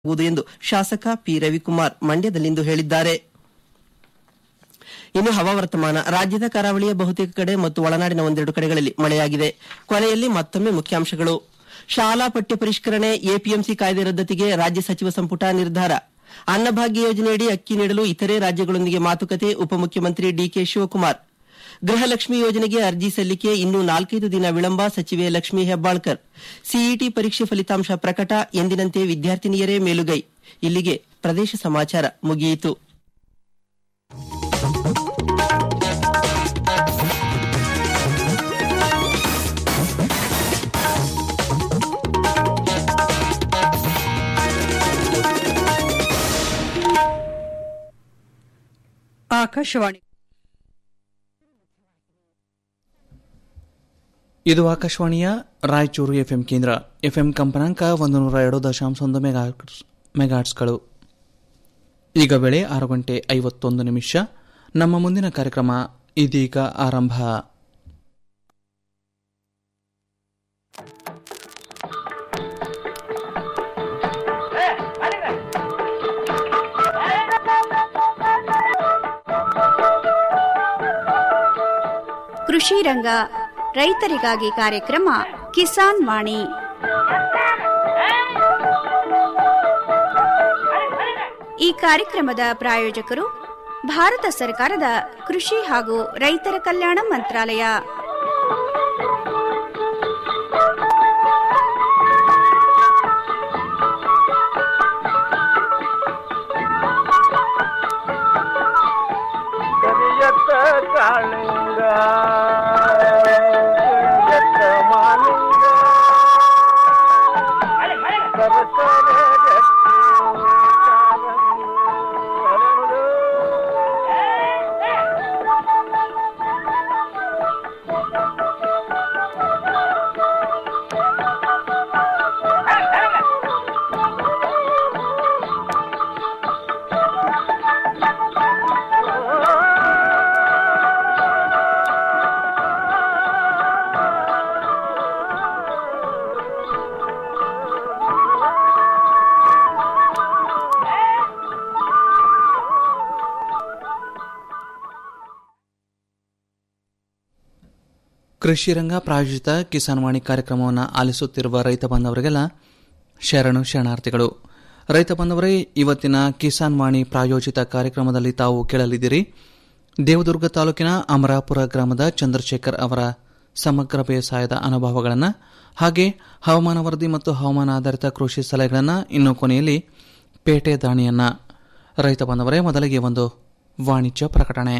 ಆಗುವುದು ಎಂದು ಶಾಸಕ ಪಿ ರವಿಕುಮಾರ್ ಮಂಡ್ಯದಲ್ಲಿಂದು ಹೇಳಿದ್ದಾರೆ ಇನ್ನು ಹವಾವರ್ತಮಾನ ರಾಜ್ಯದ ಕರಾವಳಿಯ ಬಹುತೇಕ ಕಡೆ ಮತ್ತು ಒಳನಾಡಿನ ಒಂದೆರಡು ಕಡೆಗಳಲ್ಲಿ ಮಳೆಯಾಗಿದೆ ಕೊನೆಯಲ್ಲಿ ಮತ್ತೊಮ್ಮೆ ಮುಖ್ಯಾಂಶಗಳು ಶಾಲಾ ಪಠ್ಯ ಪರಿಷ್ಕರಣೆ ಎಪಿಎಂಸಿ ಕಾಯ್ದೆ ರದ್ದತಿಗೆ ರಾಜ್ಯ ಸಚಿವ ಸಂಪುಟ ನಿರ್ಧಾರ ಅನ್ನಭಾಗ್ಯ ಯೋಜನೆಯಡಿ ಅಕ್ಕಿ ನೀಡಲು ಇತರೆ ರಾಜ್ಯಗಳೊಂದಿಗೆ ಮಾತುಕತೆ ಉಪಮುಖ್ಯಮಂತ್ರಿ ಡಿಕೆ ಶಿವಕುಮಾರ್ ಗೃಹಲಕ್ಷ್ಮಿ ಯೋಜನೆಗೆ ಅರ್ಜಿ ಸಲ್ಲಿಕೆ ಇನ್ನೂ ನಾಲ್ಕೈದು ದಿನ ವಿಳಂಬ ಸಚಿವೆ ಲಕ್ಷ್ಮೀ ಹೆಬ್ಬಾಳ್ಕರ್ ಸಿಇಟಿ ಪರೀಕ್ಷೆ ಫಲಿತಾಂಶ ಪ್ರಕಟ ಎಂದಿನಂತೆ ವಿದ್ಯಾರ್ಥಿನಿಯರೇ ಮೇಲುಗೈ ಇಲ್ಲಿಗೆ ಪ್ರದೇಶ ಸಮಾಚಾರ ಮುಗಿಯಿತು ಆಕಾಶವಾಣಿ ಇದು ಆಕಾಶವಾಣಿಯ ರಾಯಚೂರು ಎಫ್ಎಂ ಕೇಂದ್ರ ಎಫ್ಎಂ ಕಂಪನಾಂಕ ಒಂದು ನೂರ ಎರಡು ದಶಾಂಶ ಒಂದು ಮೆಗಾಟ್ಸ್ ಮೆಗಾಟ್ಸ್ಗಳು ಈಗ ವೇಳೆ ಆರು ಗಂಟೆ ಐವತ್ತೊಂದು ನಿಮಿಷ ನಮ್ಮ ಮುಂದಿನ ಕಾರ್ಯಕ್ರಮ ಇದೀಗ ಆರಂಭ ಕೃಷಿ ರಂಗ ರೈತರಿಗಾಗಿ ಕಾರ್ಯಕ್ರಮ ಕಿಸಾನ್ ವಾಣಿ ಈ ಕಾರ್ಯಕ್ರಮದ ಪ್ರಾಯೋಜಕರು ಭಾರತ ಸರ್ಕಾರದ ಕೃಷಿ ಹಾಗೂ ರೈತರ ಕಲ್ಯಾಣ ಮಂತ್ರಾಲಯ ಕರಿಯತ್ತ ಕಾಳಿಂಗ ಕರಿಯತ್ತ ಮಾಲಿಂಗ ಕರಕರೆ ಗಟ್ಟಿ ಕಾಲಂಗಿ ಹರಡು. ಕೃಷಿ ರಂಗ ಪ್ರಾಯೋಜಿತ ಕಿಸಾನ್ ವಾಣಿ ಕಾರ್ಯಕ್ರಮವನ್ನು ಆಲಿಸುತ್ತಿರುವ ರೈತ ಬಾಂಧವರಿಗೆಲ್ಲ ಶರಣು ಶರಣಾರ್ಥಿಗಳು ರೈತ ಬಾಂಧವರೇ ಇವತ್ತಿನ ಕಿಸಾನ್ ವಾಣಿ ಪ್ರಾಯೋಜಿತ ಕಾರ್ಯಕ್ರಮದಲ್ಲಿ ತಾವು ಕೇಳಲಿದ್ದೀರಿ ದೇವದುರ್ಗ ತಾಲೂಕಿನ ಅಮರಾಪುರ ಗ್ರಾಮದ ಚಂದ್ರಶೇಖರ್ ಅವರ ಸಮಗ್ರ ಬೇಸಾಯದ ಅನುಭವಗಳನ್ನು ಹಾಗೆ ಹವಾಮಾನ ವರದಿ ಮತ್ತು ಹವಾಮಾನ ಆಧಾರಿತ ಕೃಷಿ ಸಲಹೆಗಳನ್ನು ಇನ್ನು ಕೊನೆಯಲ್ಲಿ ಪೇಟೆ ದಾಣಿಯನ್ನ ರೈತ ಬಾಂಧವರೇ ಮೊದಲಿಗೆ ಒಂದು ವಾಣಿಜ್ಯ ಪ್ರಕಟಣೆ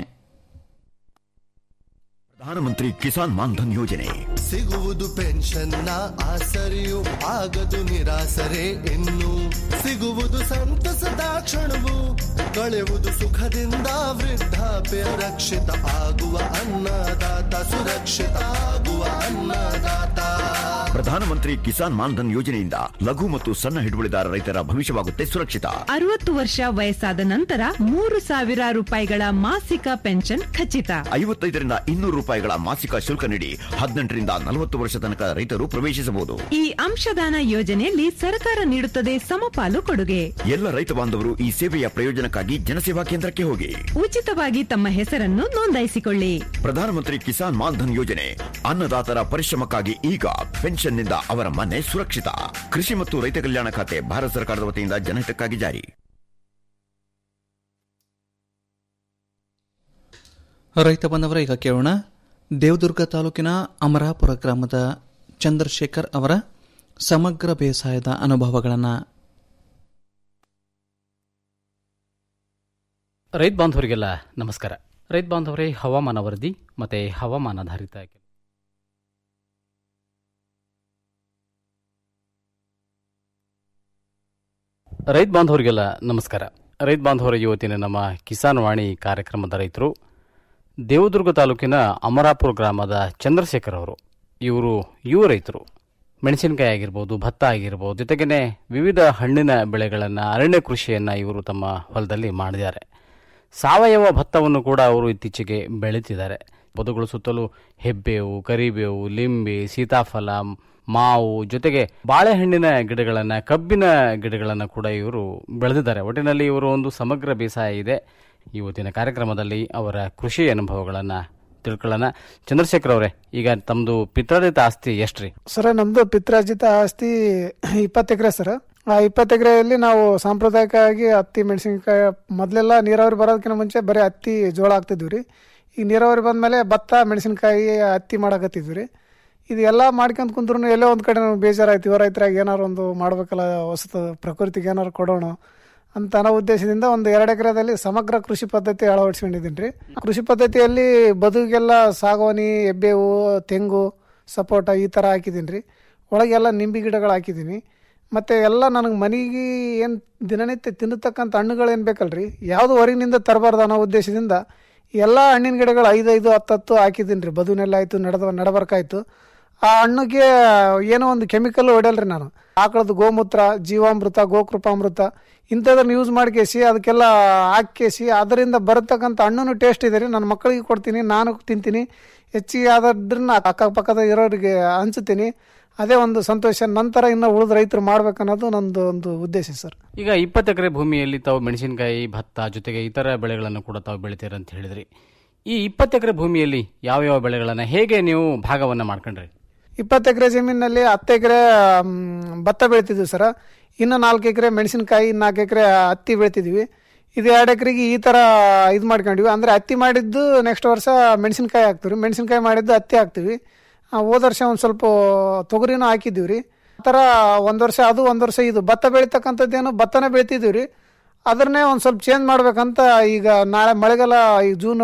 ಪ್ರಧಾನಮಂತ್ರಿ ಕಿಸಾನ್ ಮಾನ್ಧನ್ ಯೋಜನೆ ಸಿಗುವುದು ಪೆನ್ಷನ್ನ ಆಸರೆಯು ಆಗದು ನಿರಾಸರೆ ಇನ್ನು ಸಿಗುವುದು ಸಂತಸದ ಕ್ಷಣವು ಕಳೆಯುವುದು ಸುಖದಿಂದ ವೃದ್ಧಾಪ್ಯ ರಕ್ಷಿತ ಆಗುವ ಅನ್ನದಾತ ಸುರಕ್ಷಿತ ಆಗುವ ಅನ್ನದಾತ ಪ್ರಧಾನಮಂತ್ರಿ ಕಿಸಾನ್ ಮಾನ್ಧನ್ ಯೋಜನೆಯಿಂದ ಲಘು ಮತ್ತು ಸಣ್ಣ ಹಿಡುವಳಿದಾರ ರೈತರ ಭವಿಷ್ಯವಾಗುತ್ತೆ ಸುರಕ್ಷಿತ ಅರವತ್ತು ವರ್ಷ ವಯಸ್ಸಾದ ನಂತರ ಮೂರು ಸಾವಿರ ರೂಪಾಯಿಗಳ ಮಾಸಿಕ ಪೆನ್ಷನ್ ಖಚಿತ ಐವತ್ತೈದರಿಂದ ಇನ್ನೂರು ರೂಪಾಯಿಗಳ ಮಾಸಿಕ ಶುಲ್ಕ ನೀಡಿ ಹದಿನೆಂಟರಿಂದ ನಲವತ್ತು ವರ್ಷ ತನಕ ರೈತರು ಪ್ರವೇಶಿಸಬಹುದು ಈ ಅಂಶದಾನ ಯೋಜನೆಯಲ್ಲಿ ಸರ್ಕಾರ ನೀಡುತ್ತದೆ ಸಮಪಾಲು ಕೊಡುಗೆ ಎಲ್ಲ ರೈತ ಬಾಂಧವರು ಈ ಸೇವೆಯ ಪ್ರಯೋಜನಕ್ಕಾಗಿ ಜನಸೇವಾ ಕೇಂದ್ರಕ್ಕೆ ಹೋಗಿ ಉಚಿತವಾಗಿ ತಮ್ಮ ಹೆಸರನ್ನು ನೋಂದಾಯಿಸಿಕೊಳ್ಳಿ ಪ್ರಧಾನಮಂತ್ರಿ ಕಿಸಾನ್ ಮಾನ್ಧನ್ ಯೋಜನೆ ಅನ್ನದಾತರ ಪರಿಶ್ರಮಕ್ಕಾಗಿ ಈಗ ಪೆನ್ಷನ್ನಿಂದ ಅವರ ಮನೆ ಸುರಕ್ಷಿತ ಕೃಷಿ ಮತ್ತು ರೈತ ಕಲ್ಯಾಣ ಖಾತೆ ಭಾರತ ಸರ್ಕಾರದ ವತಿಯಿಂದ ಜನಹಿತಕ್ಕಾಗಿ ಜಾರಿ ರೈತ ಬಂದವರ ಈಗ ಕೇಳೋಣ ದೇವದುರ್ಗ ತಾಲೂಕಿನ ಅಮರಾಪುರ ಗ್ರಾಮದ ಚಂದ್ರಶೇಖರ್ ಅವರ ಸಮಗ್ರ ಬೇಸಾಯದ ಅನುಭವಗಳನ್ನು ರೈತ ಬಾಂಧವರಿಗೆಲ್ಲ ನಮಸ್ಕಾರ ರೈತ ಬಾಂಧವರೇ ಹವಾಮಾನ ವರದಿ ಮತ್ತು ಹವಾಮಾನಾಧಾರಿತ ಕೆಲ- ರೈತ ಬಾಂಧವರಿಗೆಲ್ಲ ನಮಸ್ಕಾರ ರೈತ ಬಾಂಧವರ ಇವತ್ತಿನ ನಮ್ಮ ಕಿಸಾನ್ ವಾಣಿ ಕಾರ್ಯಕ್ರಮದ ರೈತರು ದೇವದುರ್ಗ ತಾಲೂಕಿನ ಅಮರಾಪುರ ಗ್ರಾಮದ ಚಂದ್ರಶೇಖರ್ ಅವರು ಇವರು ಯುವ ರೈತರು ಮೆಣಸಿನಕಾಯಿ ಆಗಿರ್ಬೋದು ಭತ್ತ ಆಗಿರ್ಬೋದು ಜೊತೆಗೇನೆ ವಿವಿಧ ಹಣ್ಣಿನ ಬೆಳೆಗಳನ್ನು ಅರಣ್ಯ ಕೃಷಿಯನ್ನು ಇವರು ತಮ್ಮ ಹೊಲದಲ್ಲಿ ಮಾಡಿದ್ದಾರೆ ಸಾವಯವ ಭತ್ತವನ್ನು ಕೂಡ ಅವರು ಇತ್ತೀಚೆಗೆ ಬೆಳೀತಿದ್ದಾರೆ ಬದುಗಳು ಸುತ್ತಲೂ ಹೆಬ್ಬೇವು ಕರಿಬೇವು ಲಿಂಬೆ ಸೀತಾಫಲ ಮಾವು ಜೊತೆಗೆ ಬಾಳೆಹಣ್ಣಿನ ಗಿಡಗಳನ್ನ ಕಬ್ಬಿನ ಗಿಡಗಳನ್ನ ಕೂಡ ಇವರು ಬೆಳೆದಿದ್ದಾರೆ ಒಟ್ಟಿನಲ್ಲಿ ಇವರು ಒಂದು ಸಮಗ್ರ ಬೇಸಾಯ ಇದೆ ಇವತ್ತಿನ ಕಾರ್ಯಕ್ರಮದಲ್ಲಿ ಅವರ ಕೃಷಿ ಅನುಭವಗಳನ್ನ ತಿಳ್ಕೊಳ್ಳೋಣ ಚಂದ್ರಶೇಖರ್ ಅವರೇ ಈಗ ತಮ್ಮದು ಪಿತ್ರಾರ್ಜಿತ ಆಸ್ತಿ ಎಷ್ಟ್ರಿ ಸರ್ ನಮ್ದು ಪಿತ್ರಾರ್ಜಿತ ಆಸ್ತಿ ಇಪ್ಪತ್ತು ಎಕರೆ ಸರ್ ಆ ಇಪ್ಪತ್ತು ಎಕರೆಯಲ್ಲಿ ನಾವು ಸಾಂಪ್ರದಾಯಿಕವಾಗಿ ಹತ್ತಿ ಮೆಣಸಿನಕಾಯಿ ಮೊದಲೆಲ್ಲ ನೀರಾವರಿ ಬರೋದಕ್ಕಿಂತ ಮುಂಚೆ ಬರೀ ಹತ್ತಿ ಜೋಳ ಹಾಕ್ತಿದ್ವಿ ರೀ ಈಗ ನೀರಾವರಿ ಬಂದಮೇಲೆ ಭತ್ತ ಮೆಣಸಿನಕಾಯಿ ಹತ್ತಿ ಮಾಡಕತ್ತಿದ್ವಿ ರೀ ಇದು ಎಲ್ಲ ಮಾಡ್ಕೊಂತ ಕುಂತ್ರು ಎಲ್ಲೋ ಒಂದು ಕಡೆ ನಮ್ಗೆ ಬೇಜಾರಾಯ್ತು ಇವ ರೈತರಾಗಿ ಏನಾರು ಒಂದು ಮಾಡ್ಬೇಕಲ್ಲ ಹೊಸತು ಪ್ರಕೃತಿಗೆ ಏನಾರು ಕೊಡೋಣ ಅಂತ ಅನ್ನೋ ಉದ್ದೇಶದಿಂದ ಒಂದು ಎರಡು ಎಕರೆದಲ್ಲಿ ಸಮಗ್ರ ಕೃಷಿ ಪದ್ಧತಿ ಅಳವಡಿಸ್ಕೊಂಡಿದ್ದೀನಿ ರೀ ಕೃಷಿ ಪದ್ಧತಿಯಲ್ಲಿ ಬದುಗೆಲ್ಲ ಸಾಗವಾನಿ ಎಬ್ಬೇವು ತೆಂಗು ಸಪೋಟ ಈ ಥರ ಹಾಕಿದ್ದೀನಿ ರೀ ಒಳಗೆಲ್ಲ ನಿಂಬೆ ಗಿಡಗಳು ಹಾಕಿದ್ದೀನಿ ಮತ್ತು ಎಲ್ಲ ನನಗೆ ಮನೆಗೆ ಏನು ದಿನನಿತ್ಯ ತಿನ್ನತಕ್ಕಂಥ ಹಣ್ಣುಗಳು ಏನು ಬೇಕಲ್ರಿ ಯಾವುದು ಹೊರಗಿನಿಂದ ತರಬಾರ್ದು ಅನ್ನೋ ಉದ್ದೇಶದಿಂದ ಎಲ್ಲ ಹಣ್ಣಿನ ಗಿಡಗಳು ಐದೈದು ಹತ್ತತ್ತು ಹಾಕಿದ್ದೀನಿ ರೀ ಬದುನೆಲ್ಲ ಆಯಿತು ನಡೆದ ನಡಬರ್ಕಾಯ್ತು ಆ ಹಣ್ಣಿಗೆ ಏನೋ ಒಂದು ಕೆಮಿಕಲ್ ಹೊಡೆಯಲ್ರಿ ನಾನು ಆಕಳದ ಗೋಮೂತ್ರ ಜೀವಾಮೃತ ಗೋಕೃಪಾಮೃತ ಇಂಥದನ್ನ ಯೂಸ್ ಮಾಡ್ಕೇಸಿ ಅದಕ್ಕೆಲ್ಲ ಹಾಕೇಸಿ ಅದರಿಂದ ಬರತಕ್ಕಂಥ ಹಣ್ಣು ಟೇಸ್ಟ್ ಇದೆ ರೀ ನನ್ನ ಮಕ್ಕಳಿಗೆ ಕೊಡ್ತೀನಿ ನಾನು ತಿಂತೀನಿ ಹೆಚ್ಚಿಗೆ ಆದದ್ರನ್ನ ಅಕ್ಕಪಕ್ಕದ ಇರೋರಿಗೆ ಹಂಚ್ತೀನಿ ಅದೇ ಒಂದು ಸಂತೋಷ ನಂತರ ಇನ್ನು ಉಳಿದ ರೈತರು ಮಾಡ್ಬೇಕನ್ನೋದು ನಂದು ಒಂದು ಉದ್ದೇಶ ಸರ್ ಈಗ ಇಪ್ಪತ್ತು ಎಕರೆ ಭೂಮಿಯಲ್ಲಿ ತಾವು ಮೆಣಸಿನಕಾಯಿ ಭತ್ತ ಜೊತೆಗೆ ಇತರ ಬೆಳೆಗಳನ್ನು ಕೂಡ ತಾವು ಬೆಳಿತೀರ ಅಂತ ಹೇಳಿದ್ರಿ ಈ ಇಪ್ಪತ್ತು ಎಕರೆ ಭೂಮಿಯಲ್ಲಿ ಯಾವ ಯಾವ ಬೆಳೆಗಳನ್ನ ಹೇಗೆ ನೀವು ಭಾಗವನ್ನ ಮಾಡ್ಕೊಂಡ್ರಿ ಇಪ್ಪತ್ತು ಎಕರೆ ಜಮೀನಿನಲ್ಲಿ ಹತ್ತು ಎಕರೆ ಭತ್ತ ಬೆಳಿತಿದ್ವಿ ಸರ್ ಇನ್ನು ನಾಲ್ಕು ಎಕರೆ ಮೆಣಸಿನಕಾಯಿ ನಾಲ್ಕು ಎಕರೆ ಹತ್ತಿ ಬೆಳಿತಿದ್ವಿ ಇದು ಎರಡು ಎಕರೆಗೆ ಈ ಥರ ಇದು ಮಾಡ್ಕೊಂಡಿವಿ ಅಂದರೆ ಹತ್ತಿ ಮಾಡಿದ್ದು ನೆಕ್ಸ್ಟ್ ವರ್ಷ ಮೆಣಸಿನಕಾಯಿ ಹಾಕ್ತೀವಿ ಮೆಣಸಿನಕಾಯಿ ಮಾಡಿದ್ದು ಹತ್ತಿ ಹಾಕ್ತೀವಿ ಆ, ಹೋದ ವರ್ಷ ಒಂದು ಸ್ವಲ್ಪ ತೊಗರಿನೂ ಹಾಕಿದ್ದೀವಿ ರೀ ಆ ಥರ ಒಂದು ವರ್ಷ ಅದು ಒಂದು ವರ್ಷ ಇದು ಭತ್ತ ಬೆಳಿತಕ್ಕಂಥದ್ದೇನು ಭತ್ತನೇ ಬೆಳಿತಿದ್ದೀವಿ ರೀ ಅದನ್ನೇ ಒಂದು ಸ್ವಲ್ಪ ಚೇಂಜ್ ಮಾಡ್ಬೇಕಂತ ಈಗ ನಾಳೆ ಮಳೆಗಾಲ ಈಗ ಜೂನು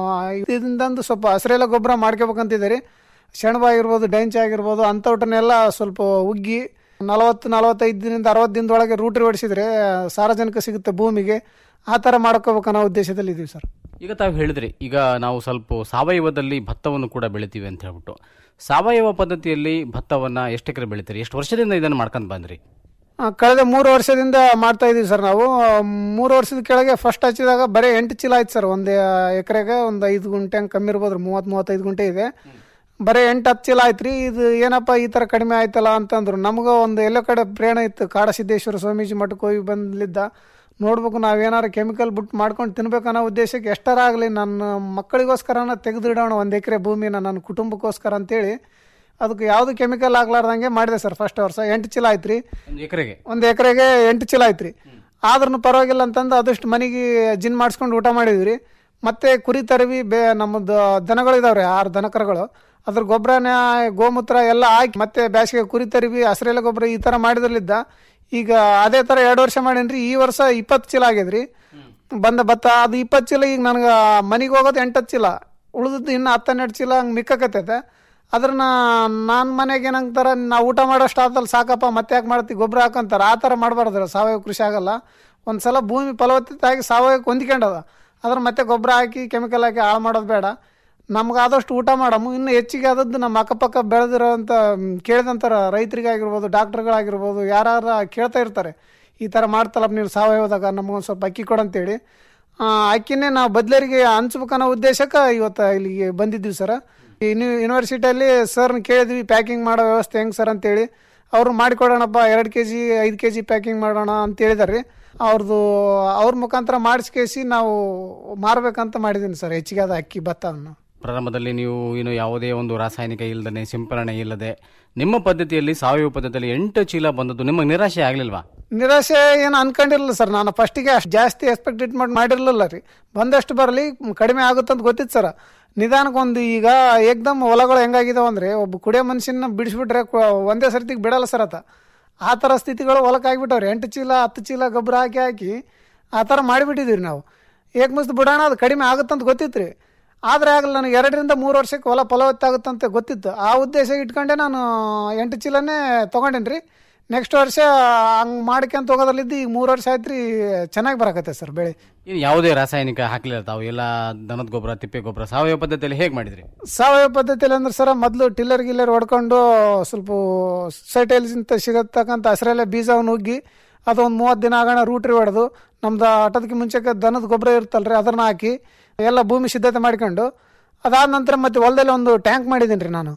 ಇದರಿಂದ ಸ್ವಲ್ಪ ಹಸಿರೆಲ್ಲ ಗೊಬ್ಬರ ಮಾಡ್ಕೋಬೇಕಂತಿದೆ ರೀ ಸೆಣಬ ಆಗಿರ್ಬೋದು ಡೈಂಚ್ ಆಗಿರ್ಬೋದು ಅಂಥವಟನ್ನೆಲ್ಲ ಸ್ವಲ್ಪ ಉಗ್ಗಿ ನಲವತ್ತು ನಲವತ್ತೈದು ದಿನದಿಂದ ಅರವತ್ತು ದಿನದೊಳಗೆ ರೂಟ್ರಿ ಹೊಡಿಸಿದ್ರೆ ಸಾರ್ವಜನಿಕ ಸಿಗುತ್ತೆ ಭೂಮಿಗೆ ಆ ಥರ ಮಾಡ್ಕೋಬೇಕನ್ನೋ ಉದ್ದೇಶದಲ್ಲಿ ಇದೀವಿ ಸರ್ ಈಗ ತಾವು ಹೇಳಿದ್ರಿ ಈಗ ನಾವು ಸ್ವಲ್ಪ ಸಾವಯವದಲ್ಲಿ ಭತ್ತವನ್ನು ಕೂಡ ಬೆಳಿತೀವಿ ಅಂತ ಹೇಳ್ಬಿಟ್ಟು ಸಾವಯವ ಪದ್ಧತಿಯಲ್ಲಿ ಭತ್ತವನ್ನ ಎಷ್ಟು ಎಕರೆ ಬೆಳಿತೀರಿ ಎಷ್ಟು ವರ್ಷದಿಂದ ಇದನ್ನು ಮಾಡ್ಕೊಂಡ್ ಬಂದ್ರಿ ಆ, ಕಳೆದ ಮೂರು ವರ್ಷದಿಂದ ಮಾಡ್ತಾ ಇದೀವಿ ಸರ್ ನಾವು ಮೂರು ವರ್ಷದ ಕೆಳಗೆ ಫಸ್ಟ್ ಹಚ್ಚಿದಾಗ ಬರೀ ಎಂಟು ಚೀಲ ಆಯ್ತು ಸರ್ ಒಂದು ಎಕರೆಗೆ ಒಂದು ಐದು ಗುಂಟೆ ಹಂಗೆ ಕಮ್ಮಿ ಇರ್ಬೋದು ರೀ ಮೂವತ್ತು ಮೂವತ್ತೈದು ಗುಂಟೆ ಇದೆ ಬರೀ ಎಂಟು ಹತ್ತು ಚೀಲ ಆಯ್ತು ರೀ ಇದು ಏನಪ್ಪ ಈ ಥರ ಕಡಿಮೆ ಆಯ್ತಲ್ಲ ಅಂತಂದ್ರು ನಮ್ಗೆ ಒಂದು ಎಲ್ಲೋ ಕಡೆ ಪ್ರೇರಣೆ ಇತ್ತು ಕಾಡಸಿದ್ದೇಶ್ವರ ಸ್ವಾಮೀಜಿ ಮಠಕ್ಕೆ ಹೋಗಿ ಬಂದ್ಲಿದ್ದ ನೋಡ್ಬೇಕು ನಾವೇನಾರು ಕೆಮಿಕಲ್ ಬಿಟ್ಟು ಮಾಡ್ಕೊಂಡು ತಿನ್ಬೇಕು ಅನ್ನೋ ಉದ್ದೇಶಕ್ಕೆ ಎಷ್ಟರ ಆಗಲಿ ನನ್ನ ಮಕ್ಕಳಿಗೋಸ್ಕರನ ತೆಗೆದಿಡೋಣ ಒಂದು ಎಕರೆ ಭೂಮಿನ ನನ್ನ ಕುಟುಂಬಕ್ಕೋಸ್ಕರ ಅಂತೇಳಿ ಅದಕ್ಕೆ ಯಾವುದು ಕೆಮಿಕಲ್ ಆಗ್ಲಾರ್ದಂಗೆ ಮಾಡಿದೆ ಸರ್ ಫಸ್ಟ್ ವರ್ಷ ಎಂಟು ಚೀಲ ಆಯ್ತು ರೀ ಒಂದು ಎಕರೆಗೆ ಒಂದು ಎಕರೆಗೆ ಎಂಟು ಚೀಲ ಆಯ್ತು ರೀ ಆದ್ರೂ ಪರವಾಗಿಲ್ಲ ಅಂತಂದು ಅದಷ್ಟು ಮನೆಗೆ ಜಿನ್ ಮಾಡಿಸ್ಕೊಂಡು ಊಟ ಮಾಡಿದ್ವಿ ರೀ ಮತ್ತೆ ಕುರಿ ತರವಿ ಬೇ ನಮ್ಮದು ದನಗಳು ಇದಾವ್ರಿ ಆರು ದನಕರುಗಳು ಅದ್ರ ಗೊಬ್ಬರನ ಗೋಮೂತ್ರ ಎಲ್ಲ ಹಾಕಿ ಮತ್ತೆ ಬೇಸಿಗೆ ಕುರಿ ತರವಿ ಹಸಿರೆಲೆ ಗೊಬ್ಬರ ಈ ಥರ ಮಾಡಿದ್ರಲ್ಲಿದ್ದ ಈಗ ಅದೇ ಥರ ಎರಡು ವರ್ಷ ಮಾಡೀನಿ ಈ ವರ್ಷ ಇಪ್ಪತ್ತು ಚೀಲ ಆಗ್ಯದ್ರಿ ಬಂದ ಭತ್ತ ಅದು ಇಪ್ಪತ್ತು ಚೀಲ ಈಗ ನನಗೆ ಮನೆಗೆ ಹೋಗೋದು ಎಂಟತ್ತು ಚೀಲ ಉಳಿದದ್ದು ಇನ್ನು ಹತ್ತೆರಡು ಚೀಲ ಹಂಗೆ ಮಿಕ್ಕಕತ್ತೈತೆ ಅದ್ರನ್ನ ನಾನು ಮನೆಗೆ ಏನಂತಾರ ನಾವು ಊಟ ಮಾಡೋಷ್ಟು ಆದಲ್ಲಿ ಸಾಕಪ್ಪ ಮತ್ತೆ ಯಾಕೆ ಮಾಡ್ತೀವಿ ಗೊಬ್ಬರ ಹಾಕಂತಾರೆ ಆ ಥರ ಮಾಡಬಾರ್ದು ಸಾವಯವ ಕೃಷಿ ಆಗಲ್ಲ ಒಂದು ಸಲ ಭೂಮಿ ಫಲವತ್ತತೆ ಆಗಿ ಸಾವಯವಕ್ಕೆ ಹೊಂದ್ಕೊಂಡದ ಅದ್ರ ಮತ್ತೆ ಗೊಬ್ಬರ ಹಾಕಿ ಕೆಮಿಕಲ್ ಹಾಕಿ ಹಾಳು ಮಾಡೋದು ಬೇಡ ನಮ್ಗೆ ಆದಷ್ಟು ಊಟ ಮಾಡಮು ಇನ್ನು ಹೆಚ್ಚಿಗೆ ಆದದ್ದು ನಮ್ಮ ಅಕ್ಕಪಕ್ಕ ಬೆಳೆದಿರೋಂಥ ಕೇಳಿದಂಥ ರೈತರಿಗಾಗಿರ್ಬೋದು ಡಾಕ್ಟರ್ಗಳಾಗಿರ್ಬೋದು ಯಾರು ಕೇಳ್ತಾ ಇರ್ತಾರೆ ಈ ಥರ ಮಾಡ್ತಲ್ಲಪ್ಪ ನೀವು ಸಾವಯವದಾಗ ನಮಗೊಂದು ಸ್ವಲ್ಪ ಅಕ್ಕಿ ಕೊಡಂತೇಳಿ ಆ, ಅಕ್ಕಿನೇ ನಾವು ಬದ್ಲರಿಗೆ ಹಂಚ್ಬೇಕನ್ನೋ ಉದ್ದೇಶಕ್ಕೆ ಇವತ್ತು ಇಲ್ಲಿಗೆ ಬಂದಿದ್ವಿ ಸರ್ ಇನ್ನು ಯೂನಿವರ್ಸಿಟಿಯಲ್ಲಿ ಸರ್ನ ಕೇಳಿದ್ವಿ ಪ್ಯಾಕಿಂಗ್ ಮಾಡೋ ವ್ಯವಸ್ಥೆ ಹೆಂಗೆ ಸರ್ ಅಂತೇಳಿ ಅವರು ಮಾಡಿಕೊಡೋಣಪ್ಪ ಎರಡು ಕೆ ಜಿ ಐದು ಕೆ ಜಿ ಪ್ಯಾಕಿಂಗ್ ಮಾಡೋಣ ಅಂತ ಹೇಳಿದಾರೆ ರೀ ಅವ್ರದ್ದು ಅವ್ರ ಮುಖಾಂತರ ಮಾಡಿಸ್ಕೇಸಿ ನಾವು ಮಾರಬೇಕಂತ ಮಾಡಿದ್ದೀನಿ ಸರ್ ಹೆಚ್ಚಿಗೆ ಆದ ಅಕ್ಕಿ ಭತ್ತವನ್ನು ಪ್ರಾರಂಭದಲ್ಲಿ ನೀವು ಏನು ಯಾವುದೇ ಒಂದು ರಾಸಾಯನಿಕ ಇಲ್ಲದೆ ಸಿಂಪರಣೆ ಇಲ್ಲದೆ ನಿಮ್ಮ ಪದ್ಧತಿಯಲ್ಲಿ ಸಾವಯವ ಪದ್ಧತಿಯಲ್ಲಿ ಎಂಟು ಚೀಲ ಬಂದದ್ದು ನಿಮಗೆ ನಿರಾಶೆ ಆಗ್ಲಿಲ್ವಾ ನಿರಾಶೆ ಏನು ಅನ್ಕೊಂಡಿರಲಿಲ್ಲ ಸರ್ ನಾನು ಫಸ್ಟಿಗೆ ಅಷ್ಟು ಜಾಸ್ತಿ ಎಕ್ಸ್ಪೆಕ್ಟೇಟ್ ಮಾಡಿ ಮಾಡಿರಲಿಲ್ಲ ರೀ ಬಂದಷ್ಟು ಬರಲಿ ಕಡಿಮೆ ಆಗುತ್ತಂತ ಗೊತ್ತಿತ್ತು ಸರ್ ನಿಧಾನಕ್ಕೊಂದು ಈಗ ಏಕ್ದಮ್ ಹೊಲಗಳು ಹೆಂಗಾಗಿದಾವ ಅಂದ್ರೆ ಒಬ್ಬ ಕುಡಿಯೋ ಮನುಷ್ಯನ ಬಿಡಿಸ್ಬಿಟ್ರೆ ಕು- ಒಂದೇ ಸರ್ತಿಗೆ ಬಿಡಲ್ಲ ಸರ್ ಆತ ಆ ಥರ ಸ್ಥಿತಿಗಳು ಹೊಲಕ್ಕೆ ಆಗಿಬಿಟ್ಟವ್ರಿ ಎಂಟು ಚೀಲ ಹತ್ತು ಚೀಲ ಗೊಬ್ಬರ ಹಾಕಿ ಹಾಕಿ ಆ ಥರ ಮಾಡಿಬಿಟ್ಟಿದ್ದೀವಿ ನಾವು ಏಕ್ ಮುಸ್ದು ಬಿಡೋಣ ಅದು ಕಡಿಮೆ ಆಗುತ್ತಂತ ಗೊತ್ತಿತ್ತು ರೀ ಆದರೆ ಆಗಲ್ಲ ನನಗೆ ಎರಡರಿಂದ ಮೂರು ವರ್ಷಕ್ಕೆ ಹೊಲ ಫಲವತ್ತಾಗುತ್ತಂತ ಗೊತ್ತಿತ್ತು ಆ ಉದ್ದೇಶ ಇಟ್ಕೊಂಡೆ ನಾನು ಎಂಟು ಚೀಲನೇ ತೊಗೊಂಡೇನಿ ರೀ ನೆಕ್ಸ್ಟ್ ವರ್ಷ ಹಂಗೆ ಮಾಡ್ಕೊಂತ ಹೋಗೋದ್ರಲ್ಲಿದ್ದು ಈಗ ಮೂರು ವರ್ಷ ಆಯ್ತು ರೀ ಚೆನ್ನಾಗಿ ಬರಕತ್ತೆ ಸರ್ ಬೆಳೆ ಇನ್ನು ಯಾವುದೇ ರಾಸಾಯನಿಕ ಹಾಕ್ಲಿಲ್ಲ ತಾವು ಎಲ್ಲ ದನದ ಗೊಬ್ಬರ ತಿಪ್ಪೆ ಗೊಬ್ಬರ ಸಾವಯವ ಪದ್ಧತಿಯಲ್ಲಿ ಹೇಗೆ ಮಾಡಿದ್ರಿ ಸಾವಯವ ಪದ್ಧತಿಯಲ್ಲಿ ಅಂದ್ರೆ ಸರ್ ಮೊದಲು ಟಿಲ್ಲರ್ ಗಿಲ್ಲರ್ ಹೊಡ್ಕೊಂಡು ಸ್ವಲ್ಪ ಸೊಸೈಟಿಯಲ್ಲಿಂತ ಸಿಗತಕ್ಕಂಥ ಹಸಿರೆಲೆ ಬೀಜವನ್ನು ಉಗ್ಗಿ ಅದೊಂದು ಮೂವತ್ತು ದಿನ ಆಗೋಣ ರೂಟ್ರಿ ಹೊಡೆದು ನಮ್ದು ಆಟೋದಕ್ಕೆ ಮುಂಚೆಗೆ ದನದ ಗೊಬ್ಬರ ಇರುತ್ತಲ್ರಿ ಅದನ್ನ ಹಾಕಿ ಎಲ್ಲ ಭೂಮಿ ಸಿದ್ಧತೆ ಮಾಡ್ಕೊಂಡು ಅದಾದ ನಂತರ ಮತ್ತೆ ಹೊಲದಲ್ಲಿ ಒಂದು ಟ್ಯಾಂಕ್ ಮಾಡಿದ್ದೀನಿ ರೀ ನಾನು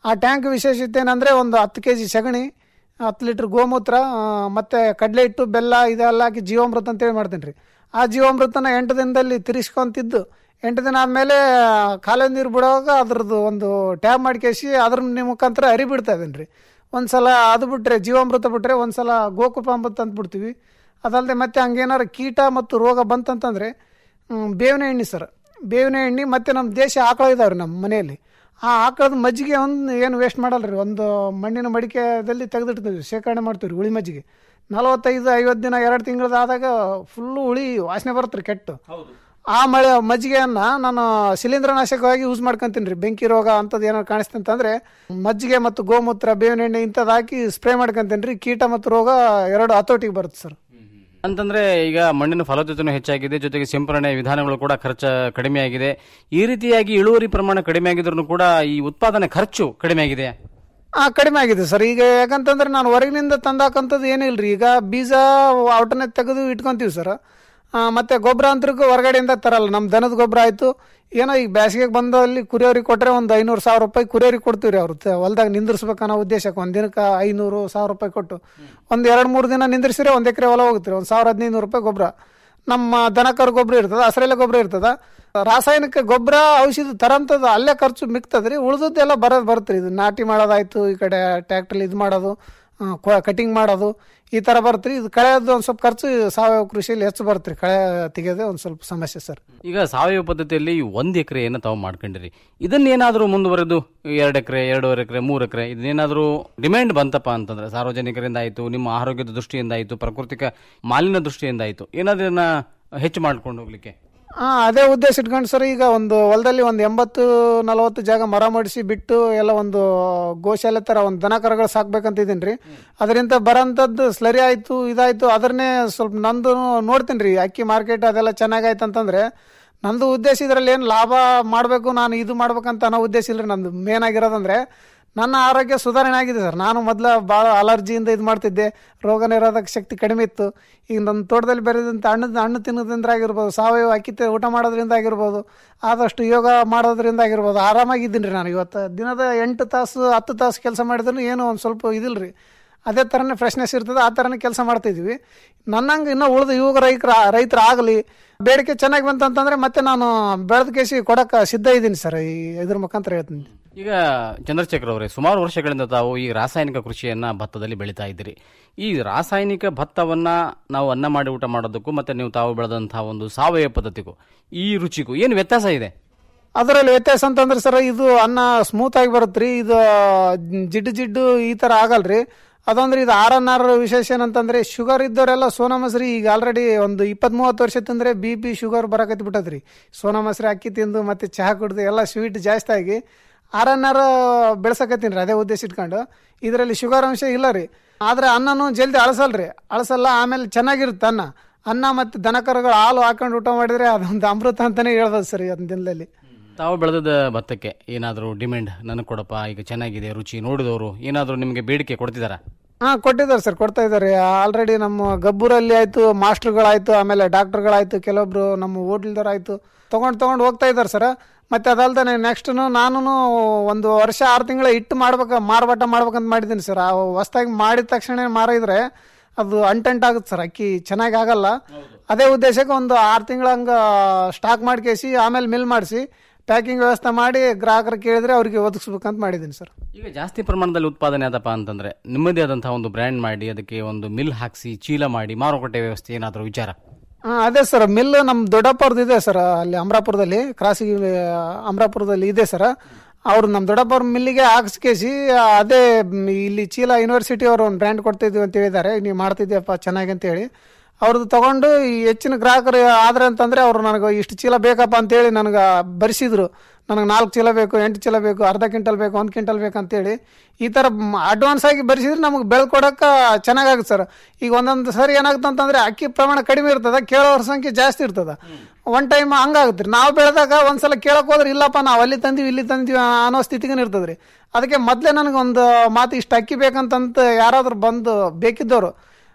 ಆ ಟ್ಯಾಂಕ್ ವಿಶೇಷತೆ ಏನಂದರೆ ಒಂದು ಹತ್ತು ಕೆ ಜಿ ಸಗಣಿ ಹತ್ತು ಲೀಟ್ರ್ ಗೋಮೂತ್ರ ಆ, ಮತ್ತೆ ಕಡಲೆ ಹಿಟ್ಟು ಬೆಲ್ಲ ಇದೆಲ್ಲ ಹಾಕಿ ಜೀವಾಮೃತ ಅಂತೇಳಿ ಮಾಡ್ತೀನಿ ರೀ ಆ ಜೀವಾಮೃತನ ಎಂಟು ದಿನದಲ್ಲಿ ತಿರ್ಸ್ಕೊಂತಿದ್ದು ಎಂಟು ದಿನ ಆದಮೇಲೆ ಕಾಲುವೆ ನೀರು ಬಿಡುವಾಗ ಅದ್ರದ್ದು ಒಂದು ಟ್ಯಾಬ್ ಮಾಡ್ಕೇಸಿ ಅದ್ರ ಮುಖಾಂತರ ಹರಿ ಬಿಡ್ತಾ ಇದ್ದೀನಿ ರೀ ಒಂದು ಸಲ ಅದು ಬಿಟ್ಟರೆ ಜೀವಾಮೃತ ಬಿಟ್ಟರೆ ಒಂದು ಸಲ ಗೋಕೃಪಾಮೃತ ಅಂತ ಬಿಡ್ತೀವಿ ಅದಲ್ಲದೆ ಮತ್ತೆ ಹಂಗೇನಾರು ಕೀಟ ಮತ್ತು ರೋಗ ಬಂತಂತಂದರೆ ಹ್ಮ್, ಬೇವಿನ ಎಣ್ಣೆ ಸರ್ ಬೇವಿನ ಎಣ್ಣೆ ಮತ್ತು ನಮ್ಮ ದೇಶ ಆಕಳ ಇದಾವ್ರಿ ನಮ್ಮ ಮನೆಯಲ್ಲಿ ಆ ಆಕಳದ ಮಜ್ಜಿಗೆ ಒಂದು ಏನು ವೇಸ್ಟ್ ಮಾಡಲ್ಲ ರೀ ಒಂದು ಮಣ್ಣಿನ ಮಡಿಕೆದಲ್ಲಿ ತೆಗೆದಿಡ್ತೀವಿ ಶೇಖರಣೆ ಮಾಡ್ತೀವಿ ರೀ ಹುಳಿ ಮಜ್ಜಿಗೆ ನಲವತ್ತೈದು ಐವತ್ತು ದಿನ ಎರಡು ತಿಂಗಳದಾದಾಗ ಫುಲ್ಲು ಹುಳಿ ವಾಸನೆ ಬರುತ್ತೆ ರೀ ಕೆಟ್ಟು ಆ ಮಳೆ ಮಜ್ಜಿಗೆಯನ್ನು ನಾನು ಶಿಲೀಂಧ್ರನಾಶಕವಾಗಿ ಯೂಸ್ ಮಾಡ್ಕೊಂತೀನಿ ರೀ ಬೆಂಕಿ ರೋಗ ಅಂಥದ್ದು ಏನಾರು ಕಾಣಿಸ್ತಂತಂದ್ರೆ ಮಜ್ಜಿಗೆ ಮತ್ತು ಗೋಮೂತ್ರ ಬೇವಿನ ಎಣ್ಣೆ ಇಂಥದ್ದು ಹಾಕಿ ಸ್ಪ್ರೇ ಮಾಡ್ಕೊಂತೀನಿ ರೀ ಕೀಟ ಮತ್ತು ರೋಗ ಎರಡು ಹತೋಟಿಗೆ ಬರುತ್ತೆ ಸರ್ ಅಂತಂದ್ರೆ ಈಗ ಮಣ್ಣಿನ ಫಲವತ್ತತೆನೂ ಹೆಚ್ಚಾಗಿದೆ ಜೊತೆಗೆ ಸಿಂಪರಣೆ ವಿಧಾನಗಳು ಕೂಡ ಖರ್ಚು ಕಡಿಮೆ ಆಗಿದೆ ಈ ರೀತಿಯಾಗಿ ಇಳುವರಿ ಪ್ರಮಾಣ ಕಡಿಮೆ ಆಗಿದ್ರು ಕೂಡ ಈ ಉತ್ಪಾದನೆ ಖರ್ಚು ಕಡಿಮೆ ಆಗಿದೆ ಆ ಕಡಿಮೆ ಆಗಿದೆ ಸರ್ ಈಗ ಯಾಕಂತಂದ್ರೆ ನಾನು ಹೊರಗಿನಿಂದ ತಂದಾಕಂಥದ್ದು ಏನಿಲ್ಲ ರೀ ಈಗ ಬೀಜ ಔಟನೆ ತೆಗೆದು ಇಟ್ಕೊಂತೀವಿ ಸರ್ ಆ, ಮತ್ತೆ ಗೊಬ್ಬರ ಅಂತರಿಗೂ ಹೊರಗಡೆಯಿಂದ ತರಲ್ಲ ನಮ್ಮ ದನದ ಗೊಬ್ಬರ ಆಯಿತು ಏನೋ ಈಗ ಬೇಸಿಗೆಗೆ ಬಂದಲ್ಲಿ ಕುರಿಯವ್ರಿಗೆ ಕೊಟ್ಟರೆ ಒಂದು ಐನೂರು ಸಾವಿರ ರೂಪಾಯಿ ಕುರಿಯವ್ರಿಗೆ ಕೊಡ್ತೀವಿ ರೀ ಅವ್ರು ತ- ಹೊಲ್ದಾಗ ನಿಂದಿರ್ಸ್ಬೇಕನ್ನೋ ಉದ್ದೇಶಕ್ಕೆ ಒಂದು ದಿನಕ್ಕೆ ಐನೂರು ಸಾವಿರ ರೂಪಾಯಿ ಕೊಟ್ಟು ಒಂದು ಎರಡು ಮೂರು ದಿನ ನಿಂದಿರ್ಸಿದ್ರೆ ಒಂದು ಎಕರೆ ಹೊಲ ಹೋಗುತ್ತೆ ಒಂದು ಸಾವಿರ ಹದಿನೈದು ನೂರು ರೂಪಾಯಿ ಗೊಬ್ಬರ ನಮ್ಮ ದನಕರ ಗೊಬ್ಬರ ಇರ್ತದ ಹಸಿರೆಲೆ ಗೊಬ್ಬರ ಇರ್ತದ ರಾಸಾಯನಿಕ ಗೊಬ್ಬರ ಔಷಧಿ ತರಂಥದ್ದು ಅಲ್ಲೇ ಖರ್ಚು ಮಿಕ್ತದ್ರಿ ಉಳಿದದ್ದೆಲ್ಲ ಬರೋದು ಬರುತ್ತೆ ಇದು ನಾಟಿ ಮಾಡೋದಾಯ್ತು ಈ ಕಡೆ ಟ್ಯಾಕ್ಟ್ರಲ್ಲಿ ಇದು ಮಾಡೋದು ಕಟಿಂಗ್ ಮಾಡೋದು ಈ ಥರ ಬರುತ್ತೆ ರೀ ಇದು ಕಳೆಯೋದು ಒಂದು ಸ್ವಲ್ಪ ಖರ್ಚು ಸಾವಯವ ಕೃಷಿಯಲ್ಲಿ ಹೆಚ್ಚು ಬರುತ್ತೆ ರೀ ಕಳೆ ತೆಗೆಯೋದೇ ಒಂದು ಸ್ವಲ್ಪ ಸಮಸ್ಯೆ ಸರ್ ಈಗ ಸಾವಯವ ಪದ್ಧತಿಯಲ್ಲಿ ಒಂದು ಎಕರೆಯನ್ನು ತಾವು ಮಾಡ್ಕೊಂಡಿರಿ ಇದನ್ನೇನಾದರೂ ಮುಂದುವರೆದು ಎರಡು ಎಕರೆ ಎರಡೂವರೆ ಎಕರೆ ಮೂರು ಎಕರೆ ಇದನ್ನೇನಾದರೂ ಡಿಮ್ಯಾಂಡ್ ಬಂತಪ್ಪ ಅಂತಂದ್ರೆ ಸಾರ್ವಜನಿಕರಿಂದ ಆಯಿತು ನಿಮ್ಮ ಆರೋಗ್ಯದ ದೃಷ್ಟಿಯಿಂದ ಆಯಿತು ಪ್ರಾಕೃತಿಕ ಮಾಲಿನ್ಯ ದೃಷ್ಟಿಯಿಂದ ಆಯಿತು ಏನಾದ್ರೂ ಇದನ್ನ ಹೆಚ್ಚು ಮಾಡ್ಕೊಂಡು ಹೋಗ್ಲಿಕ್ಕೆ ಹಾ ಅದೇ ಉದ್ದೇಶ ಇಟ್ಕೊಂಡು ಸರ್ ಈಗ ಒಂದು ಹೊಲದಲ್ಲಿ ಒಂದು ಎಂಬತ್ತು ನಲವತ್ತು ಜಾಗ ಮರ ಮಾಡಿಸಿ ಬಿಟ್ಟು ಎಲ್ಲ ಒಂದು ಗೋಶಾಲೆ ತರ ಒಂದು ದನ ಕರುಗಳು ಸಾಕ್ಬೇಕಂತ ಇದೀನಿ ರೀ ಅದರಿಂದ ಬರೋಂಥದ್ದು ಸ್ಲರಿ ಆಯ್ತು ಇದಾಯ್ತು ಅದನ್ನೇ ಸ್ವಲ್ಪ ನಂದು ನೋಡ್ತೀನಿ ರೀ ಅಕ್ಕಿ ಮಾರ್ಕೆಟ್ ಅದೆಲ್ಲ ಚೆನ್ನಾಗಾಯ್ತು ಅಂತಂದ್ರೆ ನಂದು ಉದ್ದೇಶ ಇದರಲ್ಲಿ ಏನು ಲಾಭ ಮಾಡಬೇಕು ನಾನು ಇದು ಮಾಡ್ಬೇಕಂತ ಅನ್ನೋ ಉದ್ದೇಶ ಇಲ್ಲ ನಂದು ಮೇನ್ ಆಗಿರೋದಂದ್ರೆ ನನ್ನ ಆರೋಗ್ಯ ಸುಧಾರಣೆ ಆಗಿದೆ ಸರ್ ನಾನು ಮೊದಲು ಭಾಳ ಅಲರ್ಜಿಯಿಂದ ಇದು ಮಾಡ್ತಿದ್ದೆ ರೋಗ ನಿರೋಧಕ ಶಕ್ತಿ ಕಡಿಮೆ ಇತ್ತು ಈಗ ನನ್ನ ತೋಟದಲ್ಲಿ ಬೆಳೆದಂಥ ಹಣ್ಣು ಹಣ್ಣು ತಿನ್ನೋದ್ರಿಂದ ಆಗಿರ್ಬೋದು ಸಾವಯವ ಅಕ್ಕಿ ತ- ಊಟ ಮಾಡೋದ್ರಿಂದ ಆಗಿರ್ಬೋದು ಆದಷ್ಟು ಯೋಗ ಮಾಡೋದ್ರಿಂದ ಆಗಿರ್ಬೋದು ಆರಾಮಾಗಿದ್ದೀನಿ ರೀ ನಾನು ಇವತ್ತು ದಿನದ ಎಂಟು ತಾಸು ಹತ್ತು ತಾಸು ಕೆಲಸ ಮಾಡಿದ್ರು ಏನು ಒಂದು ಸ್ವಲ್ಪ ಇದಿಲ್ಲ ರೀ ಅದೇ ಥರನೇ ಫ್ರೆಶ್ನೆಸ್ ಇರ್ತದೆ ಆ ಥರನೇ ಕೆಲಸ ಮಾಡ್ತಿದ್ವಿ ನನ್ನಂಗೆ ಇನ್ನೂ ಉಳಿದ ಯುವಕ ರೈತರ ರೈತರು ಆಗಲಿ ಬೇಡಿಕೆ ಚೆನ್ನಾಗಿ ಬಂತಂತಂದ್ರೆ ಮತ್ತೆ ನಾನು ಬೆಳೆದ ಕೇಸಿ ಕೊಡಕ್ಕೆ ಸಿದ್ಧ ಇದ್ದೀನಿ ಸರ್ ಈ ಇದ್ರ ಮುಖಾಂತರ ಹೇಳ್ತೀನಿ ಈಗ ಚಂದ್ರಶೇಖರ್ ಅವರೇ ಸುಮಾರು ವರ್ಷಗಳಿಂದ ತಾವು ಈ ರಾಸಾಯನಿಕ ಕೃಷಿಯನ್ನ ಭತ್ತದಲ್ಲಿ ಬೆಳೀತಾ ಇದ್ದೀರಿ ಈ ರಾಸಾಯನಿಕ ಭತ್ತವನ್ನ ನಾವು ಅನ್ನ ಮಾಡಿ ಊಟ ಮಾಡೋದಕ್ಕೂ ಮತ್ತೆ ನೀವು ತಾವು ಬೆಳೆದಂತಹ ಒಂದು ಸಾವಯವ ಪದ್ಧತಿಗೂ ಈ ರುಚಿಗೂ ಏನು ವ್ಯತ್ಯಾಸ ಇದೆ ಅದರಲ್ಲಿ ವ್ಯತ್ಯಾಸ ಅಂತಂದ್ರೆ ಸರ್ ಇದು ಅನ್ನ ಸ್ಮೂತ್ ಆಗಿ ಬರುತ್ತೆ ರೀ ಇದು ಜಿಡ್ಡು ಜಿಡ್ಡು ಈ ಥರ ಆಗಲ್ರಿ ಅದಂದ್ರೆ ಇದು ಆರ್ ಎನ್ ಆರ್ ವಿಶೇಷ ಏನಂತಂದ್ರೆ ಶುಗರ್ ಇದ್ದವರೆಲ್ಲ ಸೋನಾ ಮಸರಿ ಈಗ ಆಲ್ರೆಡಿ ಒಂದು ಇಪ್ಪತ್ತ್ ಮೂವತ್ತು ವರ್ಷ ತಿಂದ್ರೆ ಬಿ ಪಿ ಶುಗರ್ ಬರಕತ್ತಿ ಬಿಟ್ಟದ್ರಿ ಸೋನಾ ಮಸರಿ ಅಕ್ಕಿ ತಿಂದು ಮತ್ತೆ ಚಹಾ ಕುಡ್ದು ಎಲ್ಲ ಸ್ವೀಟ್ ಜಾಸ್ತಿ ಆಗಿ ಆರ್ ಎನ್ ಆರ್ ಬೆಳ್ಸಕತ್ತೀನಿ ರೀ ಅದೇ ಉದ್ದೇಶ ಇಟ್ಕೊಂಡು ಇದರಲ್ಲಿ ಶುಗರ್ ಅಂಶ ಇಲ್ಲ ರೀ ಆದ್ರೆ ಅನ್ನನೂ ಜಲ್ದಿ ಅಳಸಲ್ರಿ ಅಳಸಲ್ಲ ಆಮೇಲೆ ಚೆನ್ನಾಗಿರುತ್ತೆ ಅನ್ನ ಅನ್ನ ಮತ್ತು ದನಕರುಗಳು ಹಾಲು ಹಾಕೊಂಡು ಊಟ ಮಾಡಿದ್ರೆ ಅದೊಂದು ಅಮೃತ ಅಂತಾನೆ ಹೇಳ್ಬೋದು ಸರ್ ಅದನ್ನ ದಿನದಲ್ಲಿ ತಾವು ಬೆಳೆದ ಭತ್ತಕ್ಕೆ ಏನಾದರೂ ಡಿಮ್ಯಾಂಡ್ ನನಗೆ ಕೊಡಪ್ಪ ಈಗ ಚೆನ್ನಾಗಿದೆ ರುಚಿ ನೋಡಿದವರು ಏನಾದರೂ ನಿಮಗೆ ಬೇಡಿಕೆ ಕೊಡ್ತಿದ್ದಾರಾ ಹಾ ಕೊಟ್ಟಿದ್ದಾರೆ ಸರ್ ಕೊಡ್ತಾ ಇದ್ದಾರೆ ಆಲ್ರೆಡಿ ನಮ್ಮ ಗಬ್ಬೂರಲ್ಲಿ ಆಯ್ತು ಮಾಸ್ಟರ್ಗಳಾಯ್ತು ಆಮೇಲೆ ಡಾಕ್ಟರ್ಗಳಾಯ್ತು ಕೆಲವೊಬ್ರು ನಮ್ಮ ಹೋಟ್ಲ್ದವ್ರು ಆಯ್ತು ತಗೊಂಡು ತಗೊಂಡು ಹೋಗ್ತಾ ಇದ್ದಾರೆ ಸರ್ ಮತ್ತೆ ಅದಲ್ದೇ ನೆಕ್ಸ್ಟ್ ನಾನು ಒಂದು ವರ್ಷ ಆರು ತಿಂಗಳ ಇಟ್ಟು ಮಾಡ್ಬೇಕು ಮಾರಾಟ ಮಾಡ್ಬೇಕಂತ ಮಾಡಿದ್ದೀನಿ ಸರ್ ಆ ಹೊಸ್ದಾಗಿ ಮಾಡಿದ ತಕ್ಷಣ ಮಾರಿದ್ರೆ ಅದು ಅಂಟೆಂಟ್ ಆಗುತ್ತೆ ಸರ್ ಅಕ್ಕಿ ಚೆನ್ನಾಗಿ ಆಗಲ್ಲ ಅದೇ ಉದ್ದೇಶಕ್ಕೆ ಒಂದು ಆರು ತಿಂಗಳ ಹಂಗೆ ಸ್ಟಾಕ್ ಮಾಡ್ಕೇಸಿ ಆಮೇಲೆ ಮಿಲ್ ಮಾಡಿಸಿ ಪ್ಯಾಕಿಂಗ್ ವ್ಯವಸ್ಥೆ ಮಾಡಿ ಗ್ರಾಹಕರು ಕೇಳಿದ್ರೆ ಅವ್ರಿಗೆ ಒದಗಿಸ್ಬೇಕಂತ ಮಾಡಿದ್ದೀನಿ ಸರ್ ಈಗ ಜಾಸ್ತಿ ಪ್ರಮಾಣದಲ್ಲಿ ಉತ್ಪಾದನೆ ಆದಪ್ಪ ಅಂತಂದ್ರೆ ನಿಮ್ಮದೇ ಆದಂತಹ ಒಂದು ಬ್ರ್ಯಾಂಡ್ ಮಾಡಿ ಅದಕ್ಕೆ ಒಂದು ಮಿಲ್ ಹಾಕಿಸಿ ಚೀಲ ಮಾಡಿ ಮಾರುಕಟ್ಟೆ ವ್ಯವಸ್ಥೆ ಏನಾದರೂ ವಿಚಾರ ಹಾ, ಅದೇ ಸರ್ ಮಿಲ್ ನಮ್ಮ ದೊಡ್ಡಪ್ಪವ್ರದ್ದು ಇದೆ ಸರ್ ಅಲ್ಲಿ ಅಮರಾಪುರದಲ್ಲಿ ಕ್ರಾಸಿಗೆ ಅಮರಾಪುರದಲ್ಲಿ ಇದೆ ಸರ್ ಅವ್ರು ನಮ್ಮ ದೊಡ್ಡಪ್ಪವ್ರ ಮಿಲ್ಲಿಗೆ ಹಾಕ್ಸ್ಕೇಸಿ ಅದೇ ಮ್, ಇಲ್ಲಿ ಚೀಲ ಯೂನಿವರ್ಸಿಟಿ ಅವರು ಒಂದು ಬ್ರ್ಯಾಂಡ್ ಕೊಡ್ತಿದ್ವಿ ಅಂತ ಹೇಳಿದ್ದಾರೆ ನೀವು ಮಾಡ್ತಿದ್ದೀಯಪ್ಪ ಚೆನ್ನಾಗಿ ಅಂತ ಹೇಳಿ ಅವ್ರದ್ದು ತಗೊಂಡು ಈ ಹೆಚ್ಚಿನ ಗ್ರಾಹಕರು ಆದ್ರೆ ಅಂತಂದ್ರೆ ಅವ್ರು ನನಗೆ ಇಷ್ಟು ಚೀಲ ಬೇಕಪ್ಪ ಅಂತೇಳಿ ನನಗೆ ಬರೆಸಿದ್ರು ನನಗೆ ನಾಲ್ಕು ಚೀಲ ಬೇಕು ಎಂಟು ಚೀಲ ಬೇಕು ಅರ್ಧ ಕ್ವಿಂಟಲ್ ಬೇಕು ಒಂದು ಕ್ವಿಂಟಲ್ ಬೇಕು ಅಂತೇಳಿ ಈ ಥರ ಅಡ್ವಾನ್ಸ್ ಆಗಿ ಬರೆಸಿದ್ರೆ ನಮಗೆ ಬೆಳ್ಕೊಡಕ್ಕೆ ಚೆನ್ನಾಗಾಗುತ್ತೆ ಸರ್ ಈಗ ಒಂದೊಂದು ಸರಿ ಏನಾಗುತ್ತೆ ಅಂತಂದ್ರೆ ಅಕ್ಕಿ ಪ್ರಮಾಣ ಕಡಿಮೆ ಇರ್ತದ ಕೇಳೋರ ಸಂಖ್ಯೆ ಜಾಸ್ತಿ ಇರ್ತದ ಒನ್ ಟೈಮ್ ಹಂಗಾಗುತ್ತೆ ನಾವು ಬೆಳೆದಾಗ ಒಂದ್ಸಲ ಕೇಳಕ್ ಹೋದ್ರೆ ಇಲ್ಲಪ್ಪ ನಾವು ಅಲ್ಲಿ ತಂದೀವಿ ಇಲ್ಲಿ ತಂದೀವಿ ಅನ್ನೋ ಸ್ಥಿತಿಗೆ ಇರ್ತದ್ರಿ ಅದಕ್ಕೆ ಮೊದಲೇ ನನಗೆ ಒಂದು ಮಾತು ಇಷ್ಟು ಅಕ್ಕಿ ಬೇಕಂತಂತ ಯಾರಾದ್ರೂ ಬಂದು ಬೇಕಿದ್ದವರು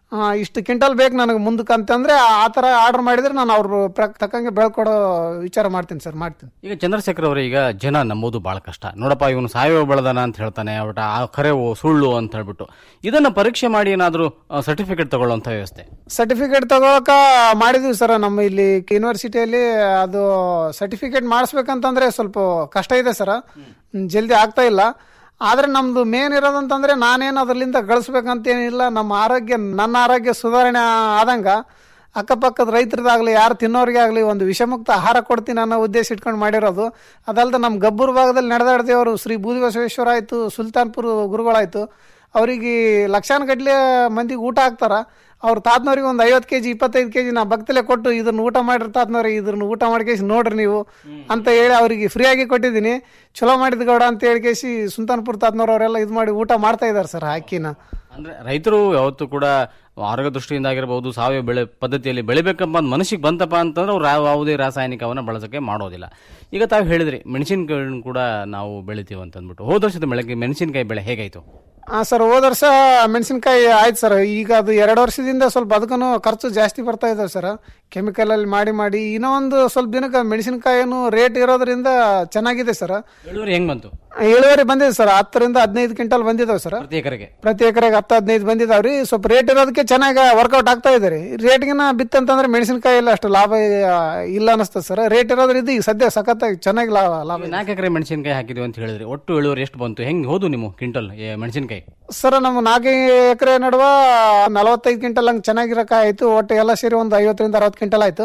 ಆ, ಇಷ್ಟು ಕ್ವಿಂಟಲ್ ಬೇಕು ನನಗೆ ಮುಂದಕ್ಕೆ ಅಂತಂದ್ರೆ ಆ ಥರ ಆರ್ಡರ್ ಮಾಡಿದ್ರೆ ನಾನು ಅವ್ರ ಪ್ರ- ತಕ್ಕಂಗೆ ಬೆಳ್ಕೊಡೋ ವಿಚಾರ ಮಾಡ್ತೀನಿ ಸರ್ ಮಾಡ್ತೀನಿ ಈಗ ಚಂದ್ರಶೇಖರ್ ಅವರೇ ಈಗ ಜನ ನಂಬೋದು ಬಹಳ ಕಷ್ಟ ನೋಡಪ್ಪ ಇವನು ಸಾವಯವ ಬೆಳೆದಾನ ಅಂತ ಹೇಳ್ತಾನೆ ಒಟ್ಟ ಆ ಕರೆವು ಸುಳ್ಳು ಅಂತ ಹೇಳ್ಬಿಟ್ಟು ಇದನ್ನ ಪರೀಕ್ಷೆ ಮಾಡಿ ಏನಾದರೂ ಸರ್ಟಿಫಿಕೇಟ್ ತಗೊಳ್ಳುವಂತ ವ್ಯವಸ್ಥೆ ಸರ್ಟಿಫಿಕೇಟ್ ತಗೊಳಕ ಮಾಡಿದ್ವಿ ಸರ್ ನಮ್ಮ ಇಲ್ಲಿ ಯೂನಿವರ್ಸಿಟಿಯಲ್ಲಿ ಅದು ಸರ್ಟಿಫಿಕೇಟ್ ಮಾಡಿಸ್ಬೇಕಂತಂದ್ರೆ ಸ್ವಲ್ಪ ಕಷ್ಟ ಇದೆ ಸರ್ ಜಲ್ದಿ ಆಗ್ತಾ ಇಲ್ಲ ಆದ್ರೆ ನಮ್ದು ಮೇನ್ ಇರೋದಂತಂದ್ರೆ ನಾನೇನು ಅದರಿಂದ ಗಳಿಸ್ಬೇಕಂತೇನಿಲ್ಲ ನಮ್ಮ ಆರೋಗ್ಯ ನನ್ನ ಆರೋಗ್ಯ ಸುಧಾರಣೆ ಆದಂಗ ಅಕ್ಕಪಕ್ಕದ ರೈತರದಾಗ್ಲಿ ಯಾರು ತಿನ್ನೋರಿಗೆ ಆಗಲಿ ಒಂದು ವಿಷಮುಕ್ತ ಆಹಾರ ಕೊಡ್ತೀನಿ ಅನ್ನೋ ಉದ್ದೇಶ ಇಟ್ಕೊಂಡು ಮಾಡಿರೋದು ಅದಲ್ಲದೆ ನಮ್ಮ ಗಬ್ಬೂರು ಭಾಗದಲ್ಲಿ ನಡೆದಾಡ್ದೇವರು ಶ್ರೀ ಬೂದಿ ಬಸವೇಶ್ವರ ಆಯಿತು ಸುಲ್ತಾನ್ಪುರ ಗುರುಗಳಾಯ್ತು ಅವರಿಗೆ ಲಕ್ಷಾನುಗಟ್ಲೆ ಮಂದಿಗೆ ಊಟ ಹಾಕ್ತಾರ ಅವ್ರ ತಾತನವ್ರಿಗೆ ಒಂದು ಐವತ್ತು ಕೆಜಿ ಇಪ್ಪತ್ತೈದು ಕೆಜಿ ನಾ ಭಕ್ತಲೆ ಕೊಟ್ಟು ಇದನ್ನ ಊಟ ಮಾಡಿರಿ ತಾತನವ್ರಿಗೆ ಇದನ್ನ ಊಟ ಮಾಡ್ಕೇಸಿ ನೋಡ್ರಿ ನೀವು ಅಂತ ಹೇಳಿ ಅವರಿಗೆ ಫ್ರೀಯಾಗಿ ಕೊಟ್ಟಿದ್ದೀನಿ ಚಲೋ ಮಾಡಿದ ಗೌಡ ಅಂತ ಹೇಳ್ಕೇಸಿ ಸುಲ್ತಾನ್ಪುರ ತಾತನವ್ರು ಅವರೆಲ್ಲ ಇದು ಮಾಡಿ ಊಟ ಮಾಡ್ತಾ ಇದ್ದಾರೆ ಸರ್ ಅಕ್ಕಿನ ಅಂದ್ರೆ ರೈತರು ಯಾವತ್ತೂ ಕೂಡ ಆರೋಗ್ಯ ದೃಷ್ಟಿಯಿಂದ ಆಗಿರಬಹುದು ಸಾವಯವ ಬೆಳೆ ಪದ್ಧತಿಯಲ್ಲಿ ಬೆಳಿಬೇಕಂತ ಒಂದು ಮನಸ್ಸಿಗೆ ಬಂತಪ್ಪ ಅಂತಂದ್ರೆ ಅವ್ರು ಯಾವ- ಯಾವುದೇ ರಾಸಾಯನಿಕವನ್ನ ಬಳಸಕ್ಕೆ ಮಾಡೋದಿಲ್ಲ ಈಗ ತಾವು ಹೇಳಿದ್ರಿ ಮೆಣಸಿನಕಾಯಿ ಕೂಡ ನಾವು ಬೆಳಿತೀವಿ ಅಂತ ಅಂದ್ಬಿಟ್ಟು ಹೋದ ವರ್ಷದ ಬೆಳಗ್ಗೆ ಮೆಣಸಿನಕಾಯಿ ಬೆಳೆ ಹೇಗಾಯ್ತು ಹಾಂ ಸರ್ ಹೋದ ವರ್ಷ ಮೆಣಸಿನ್ಕಾಯಿ ಆಯ್ತು ಸರ್ ಈಗ ಅದು ಎರಡು ವರ್ಷದಿಂದ ಸ್ವಲ್ಪ ಅದಕ್ಕೂ ಖರ್ಚು ಜಾಸ್ತಿ ಬರ್ತಾ ಇದಾವೆ ಸರ್ ಕೆಮಿಕಲಲ್ಲಿ ಮಾಡಿ ಮಾಡಿ ಇನ್ನೂ ಒಂದು ಸ್ವಲ್ಪ ದಿನಕ್ಕೆ ಮೆಣಸಿನ್ಕಾಯಿನೂ ರೇಟ್ ಇರೋದ್ರಿಂದ ಚೆನ್ನಾಗಿದೆ ಸರ್ ಇಳುವರಿ ಹೆಂಗ್ ಬಂತು ಇಳುವರಿ ಬಂದಿದೆ ಸರ್ ಹತ್ತರಿಂದ ಹದಿನೈದು ಕ್ವಿಂಟಲ್ ಬಂದಿದಾವೆ ಸರ್ ಪ್ರತಿ ಎಕರೆಗೆ ಪ್ರತಿ ಎಕರೆಗೆ ಹತ್ತು ಹದಿನೈದು ಬಂದಿದಾವ್ರಿ ಸ್ವಲ್ಪ ರೇಟ್ ಇರೋದಕ್ಕೆ ಚೆನ್ನಾಗಿ ವರ್ಕೌಟ್ ಆಗ್ತಾ ಇದೆ ರೀ ರೇಟ್ಗಿನ ಬಿತ್ತಂತಂದ್ರೆ ಮೆಣಸಿನಕಾಯಿ ಎಲ್ಲ ಅಷ್ಟು ಲಾಭ ಆ, ಇಲ್ಲ ಅನಿಸ್ತದೆ ಸರ್ ರೇಟ್ ಇರೋದ್ರಿಂದ ಈಗ ಸದ್ಯ ಸಖತ್ತಾಗಿ ಚೆನ್ನಾಗಿ ಲಾಭ ಲಾಭ ಇದೆ. ನಾಲ್ಕು ಎಕರೆ ಮೆಣಸಿನಕಾಯಿ ಹಾಕಿದ್ವಿ ಅಂತ ಹೇಳಿದ್ರಿ ಒಟ್ಟು ಇಳುವರಿ ಎಷ್ಟು ಬಂತು ಹೆಂಗ್ ಹೋದು ನೀವು ಕ್ವಿಂಟಲ್ ಮೆಣಸಿನಕಾಯಿ ಸರ್ ನಮ್ಮ ನಾಲ್ಕು ಎಕರೆ ನಡುವ ನಲವತ್ತೈದು ಕ್ವಿಂಟಲ್ ಹಂಗೆ ಚೆನ್ನಾಗಿರಕ ಆಯ್ತು ಒಟ್ಟು ಎಲ್ಲ ಸೇರಿ ಒಂದು ಐವತ್ತರಿಂದ ಅರವತ್ತು ಕ್ವಿಂಟಲ್ ಆಯ್ತು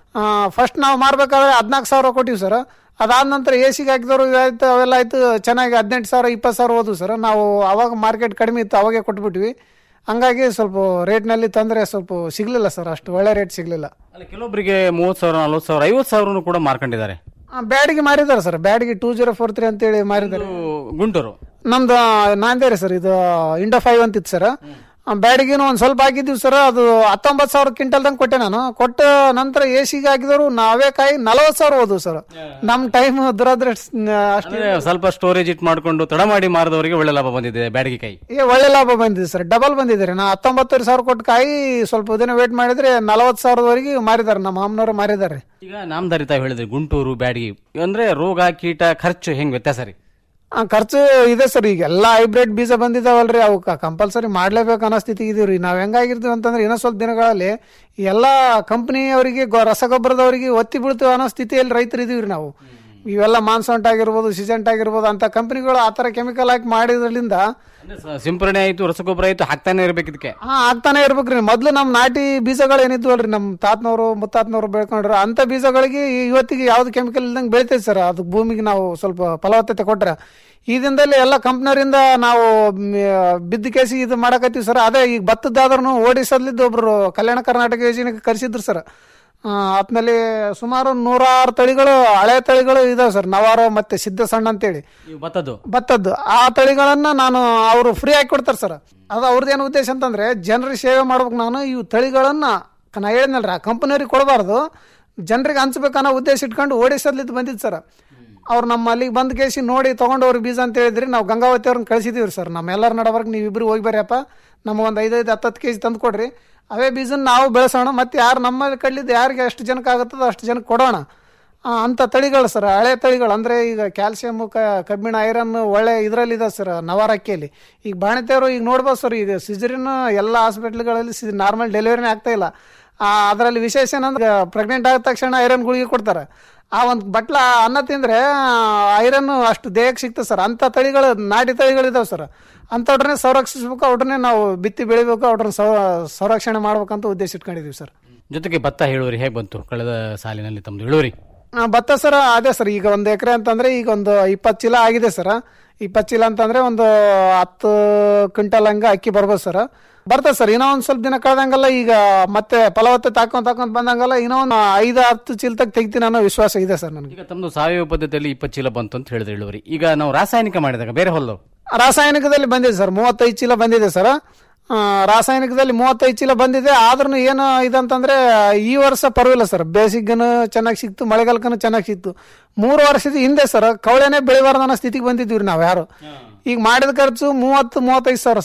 ಫಸ್ಟ್ ನಾವು ಮಾರ್ಬೇಕಾದ್ರೆ ಹದಿನಾಲ್ಕು ಸಾವಿರ ಕೊಟ್ಟಿವಿ ಸರ್ ಅದಾದ ನಂತರ ಎ ಸಿಗೆ ಹಾಕಿದವರು ಆಯ್ತು ಅವೆಲ್ಲ ಆಯ್ತು ಚೆನ್ನಾಗಿ ಹದಿನೆಂಟು ಸಾವಿರ ಇಪ್ಪತ್ತು ಸಾವಿರ ಹೋದ್ವು ಸರ್ ನಾವು ಅವಾಗ ಮಾರ್ಕೆಟ್ ಕಡಿಮೆ ಇತ್ತು ಅವಾಗೆ ಕೊಟ್ಬಿಟ್ವಿ ಹಂಗಾಗಿ ಸ್ವಲ್ಪ ರೇಟ್ನಲ್ಲಿ ತಂದರೆ ಸ್ವಲ್ಪ ಸಿಗಲಿಲ್ಲ ಸರ್ ಅಷ್ಟು ಒಳ್ಳೆ ರೇಟ್ ಸಿಗಲಿಲ್ಲ ಅಲ್ಲ ಕೆಲವೊಬ್ಬರಿಗೆ ಮೂವತ್ತು ಸಾವಿರ ನಲ್ವತ್ತು ಸಾವಿರ ಐವತ್ತು ಸಾವಿರನು ಕೂಡ ಮಾರ್ಕೊಂಡಿದ್ದಾರೆ ಬ್ಯಾಡಿಗೆ ಮಾರಿದ್ದಾರೆ sir Byadgi two zero four three ಅಂತೇಳಿ ಮಾರಿದ್ದಾರೆ ಇದು ಗುಂಟೂರು ನಮ್ದು ನಾಂದೇರಿ ಸರ್ ಇದು ಇಂಡೋ ಫೈವ್ ಅಂತ ಇತ್ತು ಸರ್ ಬ್ಯಾಡಿಗೆನು ಒಂದು ಸ್ವಲ್ಪ ಹಾಕಿದ್ವಿ ಸರ್ ಅದು ಹತ್ತೊಂಬತ್ತು ಸಾವಿರ ಕ್ವಿಂಟಲ್ದಂಗೆ ಕೊಟ್ಟೆ ನಾನು ಕೊಟ್ಟ ನಂತರ ಎ ಸಿಗೆ ಹಾಕಿದವರು ನಾವೇ ಕಾಯಿ ನಲವತ್ತು ಸಾವಿರ ಹೋದ್ವು ಸರ್ ನಮ್ಮ ಟೈಮ್ ದುರದೃಷ್ಟ ಅಷ್ಟು ಅಂದ್ರೆ ಸ್ವಲ್ಪ ಸ್ಟೋರೇಜ್ ಇಟ್ ಮಾಡ್ಕೊಂಡು ತಡ ಮಾಡಿ ಮಾರಿದವರಿಗೆ ಒಳ್ಳೆ ಲಾಭ ಬಂದಿದೆ ಬ್ಯಾಡಗಿ ಕಾಯಿ ಏ ಒಳ್ಳೆ ಲಾಭ ಬಂದಿದೆ ಸರ್ ಡಬಲ್ ಬಂದಿದೆ ರೀ ನಾ ಹತ್ತೊಂಬತ್ತುವರೆ ಸಾವಿರ ಕೊಟ್ಟು ಕಾಯಿ ಸ್ವಲ್ಪ ದಿನ ವೇಟ್ ಮಾಡಿದ್ರೆ ನಲವತ್ತು ಸಾವಿರದವರೆಗೆ ಮಾರಿದ್ದಾರೆ ನಮ್ಮ ಅಮ್ಮನವರು ಮಾರಿದ್ದಾರೆ ಈಗ ನಾಮದಾರಿ ತಾವು ಹೇಳಿದ್ರಿ ಗುಂಟೂರು ಬ್ಯಾಡಗಿ ಅಂದ್ರೆ ರೋಗ ಕೀಟ ಖರ್ಚು ಹೆಂಗ್ ವ್ಯತ್ಯಾಸ ರೀ ಆ, ಖರ್ಚು ಇದೆ ಸರ್ ಈಗ ಎಲ್ಲ ಹೈಬ್ರಿಡ್ ಬೀಜ ಬಂದಿದಾವಲ್ರಿ ಅವು ಕಂಪಲ್ಸರಿ ಮಾಡ್ಲೇಬೇಕು ಅನ್ನೋ ಸ್ಥಿತಿ ಇದೀವ್ರಿ ನಾವ್ ಹೆಂಗಾಗಿರ್ತೀವಿ ಅಂತಂದ್ರೆ ಇನ್ನೂ ಸ್ವಲ್ಪ ದಿನಗಳಲ್ಲಿ ಎಲ್ಲ ಕಂಪನಿ ಅವರಿಗೆ ರಸಗೊಬ್ಬರದವರಿಗೆ ಒತ್ತಿ ಬೀಳ್ತೀವಿ ಅನ್ನೋ ಸ್ಥಿತಿಯಲ್ಲಿ ರೈತರು ಇದೀವ್ರಿ ನಾವು ಇವೆಲ್ಲ ಮಾನ್ಸಂಟ್ ಆಗಿರ್ಬೋದು ಸಿಜೆಂಟ್ ಆಗಿರ್ಬೋದು ಅಂತ ಕಂಪನಿಗಳು ಆ ಥರ ಕೆಮಿಕಲ್ ಹಾಕಿ ಮಾಡಿದ್ರಲಿಂದ ಅಂದ್ರೆ ಸ- ಸಿಂಪರಣೆ ಆಯ್ತು ರಸಗೊಬ್ಬರ ಆಯ್ತು ಹಾಕ್ತಾನೆ ಇರ್ಬೇಕು ಇದಕ್ಕೆ ಹಾ ಆಗ್ತಾನೆ ಇರ್ಬೇಕ್ರಿ ಮೊದ್ಲು ನಮ್ ನಾಟಿ ಬೀಜಗಳು ಏನಿದ್ವಲ್ರಿ ನಮ್ ತಾತನವರು ಮುತ್ತಾತನವರು ಬೆಳ್ಕೊಂಡ್ರ ಅಂತ ಬೀಜಗಳಿಗೆ ಇವತ್ತಿಗೆ ಯಾವ್ದು ಕೆಮಿಕಲ್ ಇಲ್ದಂಗೆ ಬೆಳಿತೈತೆ ಸರ್ ಅದು ಭೂಮಿಗೆ ನಾವು ಸ್ವಲ್ಪ ಫಲವತ್ತತೆ ಕೊಟ್ರೆ ಈ ದಿನದಲ್ಲಿ ಎಲ್ಲ ಕಂಪ್ನಿಯವರಿಂದ ನಾವು ಮ್, ಬಿದ್ದ ಕೇಸಿ ಇದು ಮಾಡಕತ್ತೀವಿ ಸರ್ ಅದೇ ಈಗ ಭತ್ತದಾದ್ರೂ ಓಡಿಸಲಿದ್ದು ಒಬ್ರು ಕಲ್ಯಾಣ ಕರ್ನಾಟಕ ಯೋಜನೆಗೆ ಕರೆಸಿದ್ರು ಸರ್ ಆತ್ಮೇಲೆ ಸುಮಾರು ನೂರಾರು ತಳಿಗಳು ಹಳೆ ತಳಿಗಳು ಇದಾವೆ ಸರ್ ನವಾರು ಮತ್ತೆ ಸಿದ್ಧ ಸಣ್ಣ ಅಂತೇಳಿ ಇವು ಭತ್ತದ್ದು ಭತ್ತದ್ದು ಆ ತಳಿಗಳನ್ನ ನಾನು ಅವರು ಫ್ರೀ ಆಗಿ ಕೊಡ್ತಾರೆ ಸರ್ ಅದು ಅವ್ರದ್ದೇನು ಉದ್ದೇಶ ಅಂತಂದ್ರೆ ಜನರಿಗೆ ಸೇವೆ ಮಾಡ್ಬೇಕು ನಾನು ಇವು ತಳಿಗಳನ್ನ ನಾ ಹೇಳಿದ್ನಲ್ರಿ ಆ ಕಂಪನಿಯವ್ರಿಗೆ ಕೊಡಬಾರ್ದು ಜನರಿಗೆ ಹಂಚ್ಬೇಕನ್ನೋ ಉದ್ದೇಶ ಇಟ್ಕೊಂಡು ಓಡಿಸಲಿದ್ದು ಬಂದಿದ್ದು ಸರ್ ಅವ್ರು ನಮ್ಮ ಅಲ್ಲಿಗೆ ಬಂದ್ ಕೇಸಿ ನೋಡಿ ತಗೊಂಡವ್ರಿಗೆ ಬೀಜ ಅಂತ ಹೇಳಿದ್ರಿ ನಾವು ಗಂಗಾವತಿ ಅವ್ರನ್ನ ಕಳಿಸಿದೀವಿ ಸರ್ ನಮ್ಮ ಎಲ್ಲರ ನಡವರ್ಗ ನೀವು ಇಬ್ರು ಹೋಗಿ ಬರ್ಯಪ್ಪ ನಮ್ಮ ಒಂದು ಐದೈದು ಹತ್ತತ್ತು ಕೆ ಜಿ ತಂದು ಕೊಡ್ರಿ ಅವೇ ಬೀಜನ ನಾವು ಬೆಳೆಸೋಣ ಮತ್ತೆ ಯಾರು ನಮ್ಮಲ್ಲಿ ಕಡ್ಲಿದ್ದು ಯಾರಿಗೆ ಎಷ್ಟು ಜನಕ್ಕೆ ಆಗುತ್ತದೋ ಅಷ್ಟು ಜನಕ್ಕೆ ಕೊಡೋಣ ಆ, ಅಂತ ತಳಿಗಳು ಸರ್ ಹಳೆ ತಳಿಗಳು ಅಂದ್ರೆ ಈಗ ಕ್ಯಾಲ್ಸಿಯಂ ಕಬ್ಬಿಣ ಐರನ್ ಒಳ್ಳೆ ಇದರಲ್ಲಿದೆ ಸರ್ ನವರಕ್ಕಿಯಲ್ಲಿ ಈಗ ಬಾಣಿತೆಯವರು ಈಗ ನೋಡ್ಬೋದು ಸರ್ ಈಗ ಸಿಜರಿನ್ ಎಲ್ಲ ಹಾಸ್ಪಿಟ್ಲ್ಗಳಲ್ಲಿ ನಾರ್ಮಲ್ ಡೆಲಿವರಿನೇ ಆಗ್ತಾ ಇಲ್ಲ ಆ, ಅದರಲ್ಲಿ ವಿಶೇಷ ಏನಂದ್ರೆ ಪ್ರೆಗ್ನೆಂಟ್ ಆದ ತಕ್ಷಣ ಐರನ್ ಗುಳಿಗೆ ಕೊಡ್ತಾರೆ ಆ ಒಂದು ಬಟ್ಲ ಅನ್ನ ತಿಂದ್ರೆ ಐರನ್ ಅಷ್ಟು ದೇಹಕ್ಕೆ ಸಿಗ್ತದೆ ಸರ್ ಅಂತ ತಳಿಗಳು ನಾಟಿ ತಳಿಗಳಿದಾವೆ ಸರ್ ಅಂಥವ್ರನ್ನೇ ಸಂರಕ್ಷಿಸ್ಬೇಕು ಅವ್ರನ್ನೇ ನಾವು ಬಿತ್ತಿ ಬೆಳಿಬೇಕು ಅವ್ರನ್ನ ಸಂ- ಸಂರಕ್ಷಣೆ ಮಾಡ್ಬೇಕಂತ ಉದ್ದೇಶ ಇಟ್ಕೊಂಡಿದೀವಿ ಸರ್ ಜೊತೆಗೆ ಭತ್ತ ಇಳುವರಿ ಹೇಗೆ ಬಂತು ಕಳೆದ ಸಾಲಿನಲ್ಲಿ ತಮ್ಮದು ಇಳುವರಿ ಆ, ಭತ್ತ ಸರ್ ಅದೇ ಸರ್ ಈಗ ಒಂದು ಎಕರೆ ಅಂತಂದ್ರೆ ಈಗ ಒಂದು ಇಪ್ಪತ್ತು ಚೀಲ ಆಗಿದೆ ಸರ್ ಇಪ್ಪತ್ತು ಚೀಲ ಅಂತಂದ್ರೆ ಒಂದು ಹತ್ತು ಕ್ವಿಂಟಲ್ ಹಂಗ ಅಕ್ಕಿ ಬರ್ಬೋದು ಸರ್ ಬರ್ತದೆ ಸರ್ ಇನ್ನೂ ಒಂದು ಸ್ವಲ್ಪ ದಿನ ಕಳೆದಂಗೆಲ್ಲ ಈಗ ಮತ್ತೆ ಫಲವತ್ತತೆ ಹಾಕೊಂತ ಹಾಕೊಂತ ಬಂದಂಗೆಲ್ಲ ಇನ್ನೂ ಒಂದು ಐದು ಹತ್ತು ಚೀಲ ತಗ ತೆಗಿತೀನಿ ಅನ್ನೋ ವಿಶ್ವಾಸ ಇದೆ ಸರ್ ನನಗೆ ಈಗ ತಮ್ಮದು ಸಾವಯವ ಪದ್ಧತಿಯಲ್ಲಿ ಇಪ್ಪತ್ತು ಚೀಲ ಬಂತು ಅಂತ ಹೇಳಿದ್ರೆ ಇಳುವರಿ ಈಗ ನಾವು ರಾಸಾಯನಿಕ ಮಾಡಿದಾಗ ಬೇರೆ ಹೊಲದವು ರಾಸಾಯನಿಕದಲ್ಲಿ ಬಂದಿದೆ ಸರ್ ಮೂವತ್ತೈದು ಚೀಲ ಬಂದಿದೆ ಸರ್ ಆ, ರಾಸಾಯನಿಕದಲ್ಲಿ ಮೂವತ್ತೈದು ಚೀಲ ಬಂದಿದೆ ಆದ್ರೂ ಏನು ಇದಂತಂದ್ರೆ ಈ ವರ್ಷ ಪರವಾಗಿಲ್ಲ ಸರ್ ಬೇಸಿಗೆನು ಚೆನ್ನಾಗಿ ಸಿಕ್ತು ಮಳೆಗಾಲಕ್ಕೂ ಚೆನ್ನಾಗಿ ಸಿಕ್ತು ಮೂರು ವರ್ಷದ ಹಿಂದೆ ಸರ್ ಕವಳೆನೇ ಬೆಳಿಬಾರ್ದು ಅನ್ನೋ ಸ್ಥಿತಿಗೆ ಬಂದಿದ್ವಿ ನಾವು ಯಾರು ಈಗ ಮಾಡಿದ ಖರ್ಚು ಮೂವತ್ತು ಮೂವತ್ತೈದು ಸಾವಿರ ಸರ್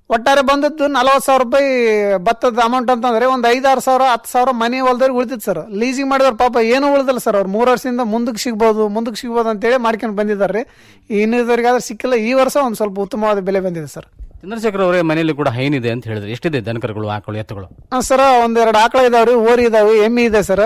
ಒಟ್ಟಾರೆ ಬಂದದ್ದು ನಲವತ್ತು ಸಾವಿರ ರೂಪಾಯಿ ಭತ್ತದ ಅಮೌಂಟ್ ಅಂತಂದ್ರೆ ಒಂದು ಐದಾರು ಸಾವಿರ ಹತ್ತು ಸಾವಿರ ಮನೆ ಹೊಲದವ್ರಿಗೆ ಉಳಿತಿತ್ತು ಸರ್ ಲೀಸಿಂಗ್ ಮಾಡಿದವ್ರು ಪಾಪ ಏನೂ ಉಳಿದಿಲ್ಲ ಸರ್ ಅವ್ರು ಮೂರು ವರ್ಷದಿಂದ ಮುಂದಕ್ಕೆ ಸಿಗ್ಬೋದು ಮುಂದಕ್ಕೆ ಸಿಗ್ಬೋದು ಅಂತೇಳಿ ಮಾಡ್ಕೊಂಡು ಬಂದಿದ್ದಾರೆ ಇನ್ನಿದವರಿಗಾದ್ರೆ ಸಿಕ್ಕಿಲ್ಲ ಈ ವರ್ಷ ಒಂದು ಸ್ವಲ್ಪ ಉತ್ತಮವಾದ ಬೆಲೆ ಬಂದಿದೆ ಸರ್ ಚಂದ್ರಶೇಖರ್ ಅವರೇ ಮನೆಯಲ್ಲಿ ಕೂಡ ಹೈನಿದೆ ಅಂತ ಹೇಳಿದ್ರೆ ಎಷ್ಟಿದೆ ದನಕರುಗಳು ಆಕಳು ಎತ್ತುಗಳು ಆ, ಸರ್ ಒಂದೆರಡು ಆಕಳ ಇದಾವ್ರಿ ಓರಿ ಇದಾವೆ ಎಮ್ಮೆ ಇದೆ ಸರ್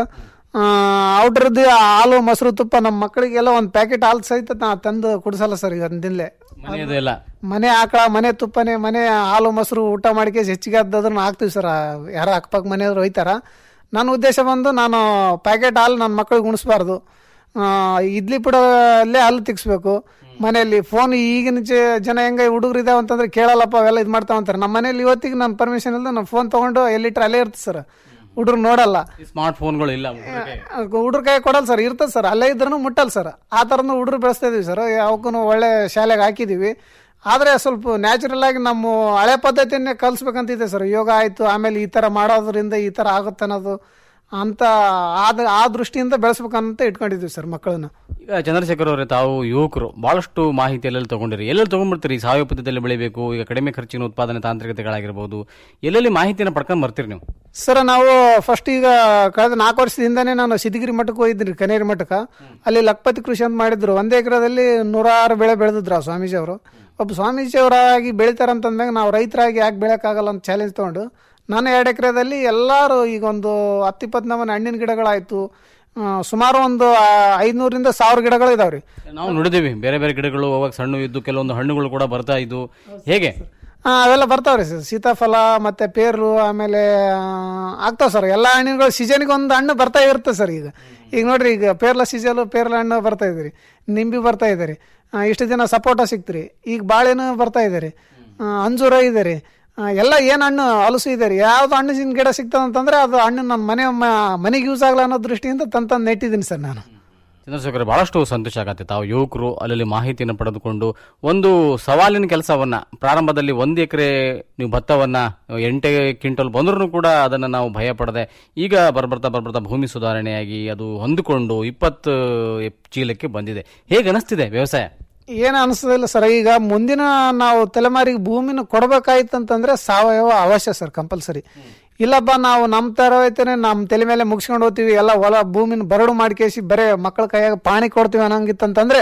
ಔಟ್ರದ್ದು ಹಾಲು ಮೊಸರು ತುಪ್ಪ ನಮ್ಮ ಮಕ್ಕಳಿಗೆಲ್ಲ ಒಂದು ಪ್ಯಾಕೆಟ್ ಹಾಲು ಸಹಿತ ನಾ ತಂದು ಕುಡಿಸಲ್ಲ ಸರ್ ಈಗ ದಿನಲೇ ಮನೆಯದು ಎಲ್ಲ ಮನೆ ಆಕಳ ಮನೆ ತುಪ್ಪನೆ ಮನೆ ಹಾಲು ಮೊಸರು ಊಟ ಮಾಡಿಕೆ ಹೆಚ್ಚಿಗೆ ಅದನ್ನ ಹಾಕ್ತೀವಿ ಸರ್ ಯಾರ ಅಕ್ಕಪಕ್ಕ ಮನೆಯವ್ರು ಒಯ್ತಾರ ನನ್ನ ಉದ್ದೇಶ ಬಂದು ನಾನು ಪ್ಯಾಕೆಟ್ ಹಾಲು ನನ್ನ ಮಕ್ಕಳಿಗೆ ಉಣಿಸ್ಬಾರ್ದು ಆ, ಇಡ್ಲಿ ಪುಡಲ್ಲೇ ಹಾಲು ತಿಕ್ಸ್ಬೇಕು ಮನೆಯಲ್ಲಿ ಫೋನ್ ಈಗಿನ ಜ- ಜನ ಹೆಂಗೆ ಹುಡುಗರು ಇದಾವೆ ಅಂತಂದ್ರೆ ಕೇಳಲ್ಲಪ್ಪ ಅವೆಲ್ಲ ಇದು ಮಾಡ್ತಾವ ಅಂತಾರೆ ನಮ್ಮ ಮನೇಲಿ ಇವತ್ತಿಗೆ ನಾನು ಪರ್ಮಿಷನ್ ಇಲ್ಲದೆ ನಾನು ಫೋನ್ ತೊಗೊಂಡು ಎಲ್ಲಿಟ್ರೆ ಅಲ್ಲೇ ಇರ್ತದೆ ಸರ್ ಹುಡುಗರು ನೋಡಲ್ಲ ಸ್ಮಾರ್ಟ್ ಫೋನ್ಗಳು ಇಲ್ಲ ಹುಡುಗ್ರ ಕೈ ಕೊಡಲ್ಲ ಸರ್ ಇರ್ತದೆ ಸರ್ ಅಲ್ಲೇ ಇದ್ರೂ ಮುಟ್ಟಲ್ಲ ಸರ್ ಆ ಥರನೂ ಹುಡುಗರು ಬೆಳೆಸ್ತಾ ಇದೀವಿ ಸರ್ ಅವಕ್ಕೂ ಒಳ್ಳೆ ಶಾಲೆಗೆ ಹಾಕಿದೀವಿ ಆದರೆ ಸ್ವಲ್ಪ ನ್ಯಾಚುರಲ್ ಆಗಿ ನಮ್ಮ ಹಳೆ ಪದ್ಧತಿಯನ್ನೇ ಕಲಿಸ್ಬೇಕಂತಿದೆ ಸರ್ ಯೋಗ ಆಯಿತು ಆಮೇಲೆ ಈ ಥರ ಮಾಡೋದ್ರಿಂದ ಈ ಥರ ಆಗುತ್ತೆ ಅನ್ನೋದು ಅಂತ ಆದ ಆ ದೃಷ್ಟಿಯಿಂದ ಬೆಳೆಸ್ಬೇಕಂತ ಇಟ್ಕೊಂಡಿದ್ದೀವಿ ಸರ್ ಮಕ್ಕಳನ್ನ ಈಗ ಚಂದ್ರಶೇಖರ್ ಅವರೇ ತಾವು ಯುವಕರು ಬಹಳಷ್ಟು ಮಾಹಿತಿ ಎಲ್ಲೆಲ್ಲಿ ತಗೊಂಡಿರಿ ಎಲ್ಲೆಲ್ಲಿ ತಗೊಂಡ್ಬಿಡ್ತೀರಿ ಸಾವಯವ ಪದ್ಧತಿಯಲ್ಲಿ ಬೆಳಿಬೇಕು ಈಗ ಕಡಿಮೆ ಖರ್ಚಿನ ಉತ್ಪಾದನೆ ತಾಂತ್ರಿಕತೆಗಳಾಗಿರ್ಬೋದು ಎಲ್ಲೆಲ್ಲಿ ಮಾಹಿತಿಯನ್ನು ಪಡ್ಕೊಂಡು ಬರ್ತೀರಿ ನೀವು ಸರ್ ನಾವು ಫಸ್ಟ್ ಈಗ ಕಳೆದ ನಾಲ್ಕು ವರ್ಷದಿಂದನೇ ನಾನು ಸಿದ್ಧಗಿರಿ ಮಠಕ್ಕೆ ಹೋಗಿದ್ದೀನಿ ಕನೇರಿ ಮಠಕ್ಕೆ ಅಲ್ಲಿ ಲಕ್ಪತಿ ಕೃಷಿ ಅಂತ ಮಾಡಿದ್ರು ಒಂದೇ ಎಕರೆದಲ್ಲಿ ನೂರಾರು ಬೆಳೆ ಬೆಳೆದಿದ್ರು ಆ ಸ್ವಾಮೀಜಿ ಅವರು ಒಬ್ಬ ಸ್ವಾಮೀಜಿ ಅವರಾಗಿ ಬೆಳಿತಾರಂತಂದಾಗ ನಾವು ರೈತರಾಗಿ ಯಾಕೆ ಬೆಳೆಯೋಕ್ಕಾಗಲ್ಲ ಅಂತ ಚಾಲೆಂಜ್ ತೊಗೊಂಡು ನಾನು ಎರಡು ಎಕರೆದಲ್ಲಿ ಎಲ್ಲರೂ ಈಗ ಒಂದು ಹತ್ತು ಇಪ್ಪತ್ತು ನಮೂನೆ ಹಣ್ಣಿನ ಗಿಡಗಳಾಯಿತು ಸುಮಾರು ಒಂದು ಆ, ಐದ್ನೂರಿಂದ ಸಾವಿರ ಗಿಡಗಳು ಇದಾವ್ರಿ ನಾವು ನೋಡಿದ್ದೀವಿ ಬೇರೆ ಬೇರೆ ಗಿಡಗಳು ಅವಾಗ ಸಣ್ಣ ಇದ್ದು ಕೆಲವೊಂದು ಹಣ್ಣುಗಳು ಕೂಡ ಬರ್ತಾ ಇದ್ದು ಹೇಗೆ ಆ, ಅವೆಲ್ಲ ಬರ್ತಾವ್ರಿ ಸರ್ ಸೀತಾಫಲ ಮತ್ತೆ ಪೇರು ಆಮೇಲೆ ಆ, ಆಗ್ತಾವ ಸರ್ ಎಲ್ಲ ಹಣ್ಣುಗಳು ಸೀಸನ್ಗೆ ಒಂದು ಹಣ್ಣು ಬರ್ತಾ ಇರುತ್ತೆ ಸರ್ ಈಗ ಈಗ ನೋಡ್ರಿ ಈಗ ಪೇರ್ಲ ಸೀಸನ್ ಪೇರ್ಲ ಹಣ್ಣು ಬರ್ತಾ ಇದೆ ರೀ ನಿಂಬಿ ಬರ್ತಾ ಇದೆ ರೀ ಆ, ಇಷ್ಟು ದಿನ ಸಪೋಟ ಸಿಕ್ತ್ರಿ ಈಗ ಬಾಳೆನೂ ಬರ್ತಾ ಇದೆ ರೀ ಆ, ಅಂಜೂರ ಇದೆ ರೀ ಆ, ಎಲ್ಲ ಏನು ಹಣ್ಣು ಹಲಸು ಇದೆ ರೀ ಯಾವ್ದು ಹಣ್ಣಿನ ಗಿಡ ಸಿಗ್ತದೆ ಅಂತಂದ್ರೆ ಅದು ಹಣ್ಣು ನನ್ನ ಮನೆ ಮ- ಮನೆಗೆ ಯೂಸ್ ಆಗಲ್ಲ ಅನ್ನೋ ದೃಷ್ಟಿಯಿಂದ ತಂದು ತಂದು ನೆಟ್ಟಿದ್ದೀನಿ ಸರ್ ನಾನು ಚಂದ್ರಶೇಖರ್ ಬಹಳಷ್ಟು ಸಂತೋಷ ಆಗತ್ತೆ ತಾವು ಯುವಕರು ಅಲ್ಲಲ್ಲಿ ಮಾಹಿತಿಯನ್ನು ಪಡೆದುಕೊಂಡು ಒಂದು ಸವಾಲಿನ ಕೆಲಸವನ್ನ ಪ್ರಾರಂಭದಲ್ಲಿ ಒಂದು ಎಕರೆ ನೀವು ಭತ್ತವನ್ನ ಎಂಟೇ ಕ್ವಿಂಟಲ್ ಬಂದ್ರೂ ಕೂಡ ಅದನ್ನು ನಾವು ಭಯ ಪಡದೆ ಈಗ ಬರ್ಬರ್ತಾ ಬರ್ಬರ್ತಾ ಭೂಮಿ ಸುಧಾರಣೆಯಾಗಿ ಅದು ಹೊಂದಿಕೊಂಡು ಇಪ್ಪತ್ತು ಚೀಲಕ್ಕೆ ಬಂದಿದೆ ಹೇಗೆ ಅನಿಸ್ತಿದೆ ವ್ಯವಸಾಯ ಏನು ಅನಿಸೋದಿಲ್ಲ ಸರ್ ಈಗ ಮುಂದಿನ ನಾವು ತಲೆಮಾರಿಗೆ ಭೂಮಿನ ಕೊಡಬೇಕಾಯ್ತು ಅಂತಂದ್ರೆ ಸಾವಯವ ಅವಶ್ಯ ಸರ್ ಕಂಪಲ್ಸರಿ ಇಲ್ಲಪ್ಪ ನಾವು ನಮ್ಮ ತರವೈತೇನೆ ನಮ್ಮ ತಲೆ ಮೇಲೆ ಮುಗಿಸ್ಕೊಂಡು ಹೋಗ್ತೀವಿ ಎಲ್ಲ ಹೊಲ ಭೂಮಿನ ಬರಡು ಮಾಡ್ಕೇಸಿ ಬರೇ ಮಕ್ಕಳ ಕೈಯಾಗ ಪಾಣಿ ಕೊಡ್ತೀವಿ ಅನ್ನಂಗಿತ್ತಂತಂದ್ರೆ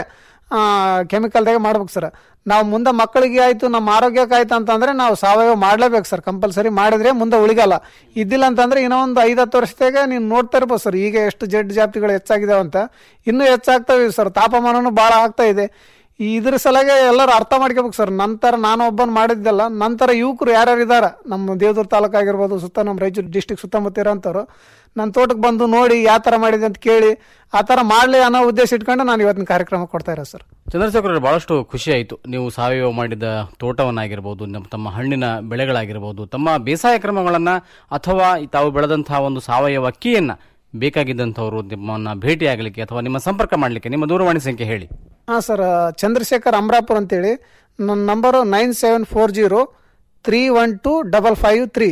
ಕೆಮಿಕಲ್ದಾಗ ಮಾಡ್ಬೇಕು ಸರ್ ನಾವು ಮುಂದೆ ಮಕ್ಕಳಿಗೆ ಆಯ್ತು ನಮ್ಮ ಆರೋಗ್ಯಕ್ಕೆ ಆಯ್ತು ಅಂತಂದ್ರೆ ನಾವು ಸಾವಯವ ಮಾಡ್ಲೇಬೇಕು ಸರ್ ಕಂಪಲ್ಸರಿ ಮಾಡಿದ್ರೆ ಮುಂದೆ ಉಳಿಗಲ್ಲ ಇದ್ದಿಲ್ಲ ಅಂತಂದ್ರೆ ಇನ್ನೂ ಒಂದು ಐದು ಹತ್ತು ವರ್ಷದಾಗ ನೀವು ನೋಡ್ತಾ ಇರ್ಬೋದು ಸರ್ ಈಗ ಎಷ್ಟು ಜಡ್ ಜಾತಿಗಳು ಹೆಚ್ಚಾಗಿದಾವೆ ಅಂತ ಇನ್ನೂ ಹೆಚ್ಚಾಗ್ತವೆ ಸರ್ ತಾಪಮಾನನೂ ಭಾಳ ಆಗ್ತಾ ಇದೆ ಈ ಇದ್ರ ಸಲಾಗೆ ಎಲ್ಲರೂ ಅರ್ಥ ಮಾಡ್ಕೋಬೇಕು ಸರ್ ನಂತರ ನಾನು ಒಬ್ಬನ್ ಮಾಡಿದ್ದಲ್ಲ ನಂತರ ಯುವಕರು ಯಾರ್ಯಾರು ಇದಾರ ನಮ್ಮ ದೇವದುರ್ಗ ತಾಲೂಕು ಆಗಿರ್ಬೋದು ಸುತ್ತ ನಮ್ಮ ರಾಯಚೂರು ಡಿಸ್ಟಿಕ್ ಸುತ್ತಮುತ್ತ ಇರೋಂಥವ್ರು ನನ್ನ ತೋಟಕ್ಕೆ ಬಂದು ನೋಡಿ ಯಾವ ಥರ ಮಾಡಿದೆ ಅಂತ ಕೇಳಿ ಆ ಥರ ಮಾಡಲಿ ಅನ್ನೋ ಉದ್ದೇಶ ಇಟ್ಕೊಂಡು ನಾನು ಇವತ್ತಿನ ಕಾರ್ಯಕ್ರಮ ಕೊಡ್ತಾ ಇರೋ ಸರ್ ಚಂದ್ರಶೇಖರ್ ಬಹಳಷ್ಟು ಖುಷಿ ಆಯಿತು ನೀವು ಸಾವಯವ ಮಾಡಿದ ತೋಟವನ್ನಾಗಿರ್ಬೋದು ನಮ್ಮ ತಮ್ಮ ಹಣ್ಣಿನ ಬೆಳೆಗಳಾಗಿರ್ಬೋದು ತಮ್ಮ ಬೇಸಾಯ ಕ್ರಮಗಳನ್ನು ಅಥವಾ ಈ ತಾವು ಬೆಳೆದಂತಹ ಒಂದು ಸಾವಯವ ಅಕ್ಕಿಯನ್ನ ಬೇಕಾಗಿದ್ದಂಥವ್ರು ನಿಮ್ಮನ್ನ ಭೇಟಿ ಆಗಲಿಕ್ಕೆ ಅಥವಾ ನಿಮ್ಮ ಸಂಪರ್ಕ ಮಾಡಲಿಕ್ಕೆ ನಿಮ್ಮ ದೂರವಾಣಿ ಸಂಖ್ಯೆ ಹೇಳಿ ಹಾಂ ಸರ್ ಚಂದ್ರಶೇಖರ್ ಅಮರಾಪುರ್ ಅಂತೇಳಿ ನನ್ನ number nine seven four zero three one two double five three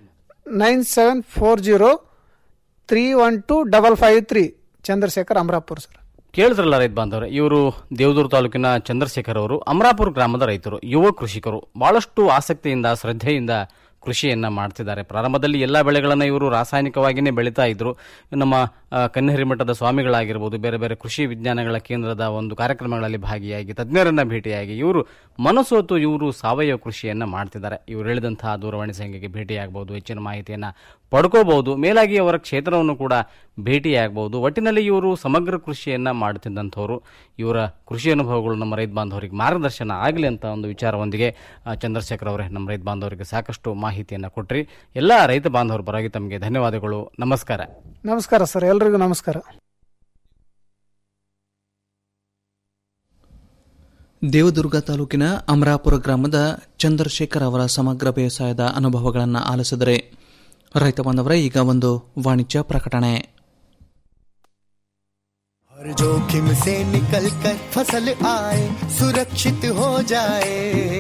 nine seven four zero three one two double five three Chandrashekhar Amarapur sir ಕೇಳಿದ್ರಲ್ಲ ರೈತ ಬಾಂಧವರೇ ಇವರು ದೇವದೂರು ತಾಲೂಕಿನ ಚಂದ್ರಶೇಖರ್ ಅವರು ಅಮರಾಪುರ ಗ್ರಾಮದ ರೈತರು ಯುವ ಕೃಷಿಕರು ಬಹಳಷ್ಟು ಆಸಕ್ತಿಯಿಂದ ಶ್ರದ್ಧೆಯಿಂದ ಕೃಷಿಯನ್ನ ಮಾಡ್ತಿದ್ದಾರೆ ಪ್ರಾರಂಭದಲ್ಲಿ ಎಲ್ಲ ಬೆಳೆಗಳನ್ನು ಇವರು ರಾಸಾಯನಿಕವಾಗಿಯೇ ಬೆಳೀತಾ ಇದ್ರು ನಮ್ಮ ಆ, ಕನ್ನೇರಿ ಮಠದ ಸ್ವಾಮಿಗಳಾಗಿರ್ಬೋದು ಬೇರೆ ಬೇರೆ ಕೃಷಿ ವಿಜ್ಞಾನಗಳ ಕೇಂದ್ರದ ಒಂದು ಕಾರ್ಯಕ್ರಮಗಳಲ್ಲಿ ಭಾಗಿಯಾಗಿ ತಜ್ಞರನ್ನ ಭೇಟಿಯಾಗಿ ಇವರು ಮನಸೋತು ಇವರು ಸಾವಯವ ಕೃಷಿಯನ್ನ ಮಾಡ್ತಿದ್ದಾರೆ ಇವರು ಹೇಳಿದಂತಹ ದೂರವಾಣಿ ಸಂಖ್ಯೆಗೆ ಭೇಟಿಯಾಗಬಹುದು ಹೆಚ್ಚಿನ ಮಾಹಿತಿಯನ್ನ ಪಡ್ಕೋಬಹುದು ಮೇಲಾಗಿ ಅವರ ಕ್ಷೇತ್ರವನ್ನು ಕೂಡ ಭೇಟಿಯಾಗಬಹುದು ಒಟ್ಟಿನಲ್ಲಿ ಇವರು ಸಮಗ್ರ ಕೃಷಿಯನ್ನ ಮಾಡುತ್ತಿದ್ದಂಥವ್ರು ಇವರ ಕೃಷಿ ಅನುಭವಗಳು ನಮ್ಮ ರೈತ ಬಾಂಧವರಿಗೆ ಮಾರ್ಗದರ್ಶನ ಆಗಲಿ ಅಂತ ಒಂದು ವಿಚಾರವೊಂದಿಗೆ ಆ, ಚಂದ್ರಶೇಖರ್ ಅವರೇ ನಮ್ಮ ರೈತ ಬಾಂಧವರಿಗೆ ಸಾಕಷ್ಟು ಮಾಹಿತಿಯನ್ನು ಕೊಟ್ರಿ ಎಲ್ಲ ರೈತ ಬಾಂಧವರ ಪರವಾಗಿ ತಮಗೆ ಧನ್ಯವಾದಗಳು ನಮಸ್ಕಾರ ನಮಸ್ಕಾರ ಸರ್ ಎಲ್ರಿಗೂ ನಮಸ್ಕಾರ ದೇವದುರ್ಗ ತಾಲೂಕಿನ ಅಮರಾಪುರ ಗ್ರಾಮದ ಚಂದ್ರಶೇಖರ್ ಅವರ ಸಮಗ್ರ ಬೇಸಾಯದ ಅನುಭವಗಳನ್ನು ಆಲಿಸಿದರೆ ರೈತ ಬಾಂಧವರೇ ಈಗ ಒಂದು ವಾಣಿಜ್ಯ ಪ್ರಕಟಣೆ हर जोखिम से निकल कर फसल आए सुरक्षित हो जाए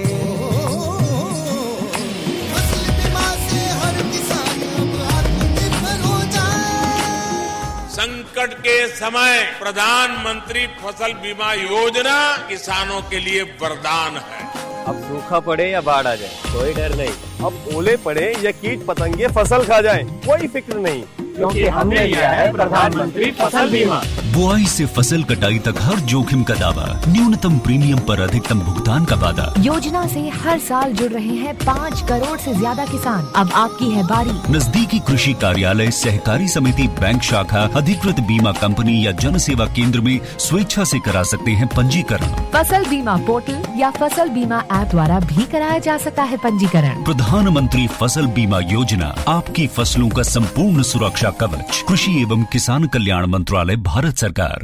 फसल बीमा से हर किसान अब आत्मनिर्भर हो जाए संकट के समय प्रधानमंत्री फसल बीमा योजना किसानों के लिए वरदान है अब सूखा पड़े या बाढ़ आ जाए कोई डर नहीं अब ओले पड़े या कीट पतंगे फसल खा जाए कोई फिक्र नहीं क्योंकि हमने लिया है प्रधानमंत्री फसल बीमा बुआई से फसल कटाई तक हर जोखिम का दावा न्यूनतम प्रीमियम पर अधिकतम भुगतान का वादा योजना से हर साल जुड़ रहे हैं पाँच करोड़ से ज्यादा किसान अब आपकी है बारी नजदीकी कृषि कार्यालय सहकारी समिति बैंक शाखा अधिकृत बीमा कंपनी या जन सेवा केंद्र में स्वेच्छा से करा सकते हैं पंजीकरण फसल बीमा पोर्टल या फसल बीमा ऐप द्वारा भी कराया जा सकता है पंजीकरण प्रधानमंत्री फसल बीमा योजना आपकी फसलों का संपूर्ण सुरक्षा कवच कृषि एवं किसान कल्याण मंत्रालय भारत सरकार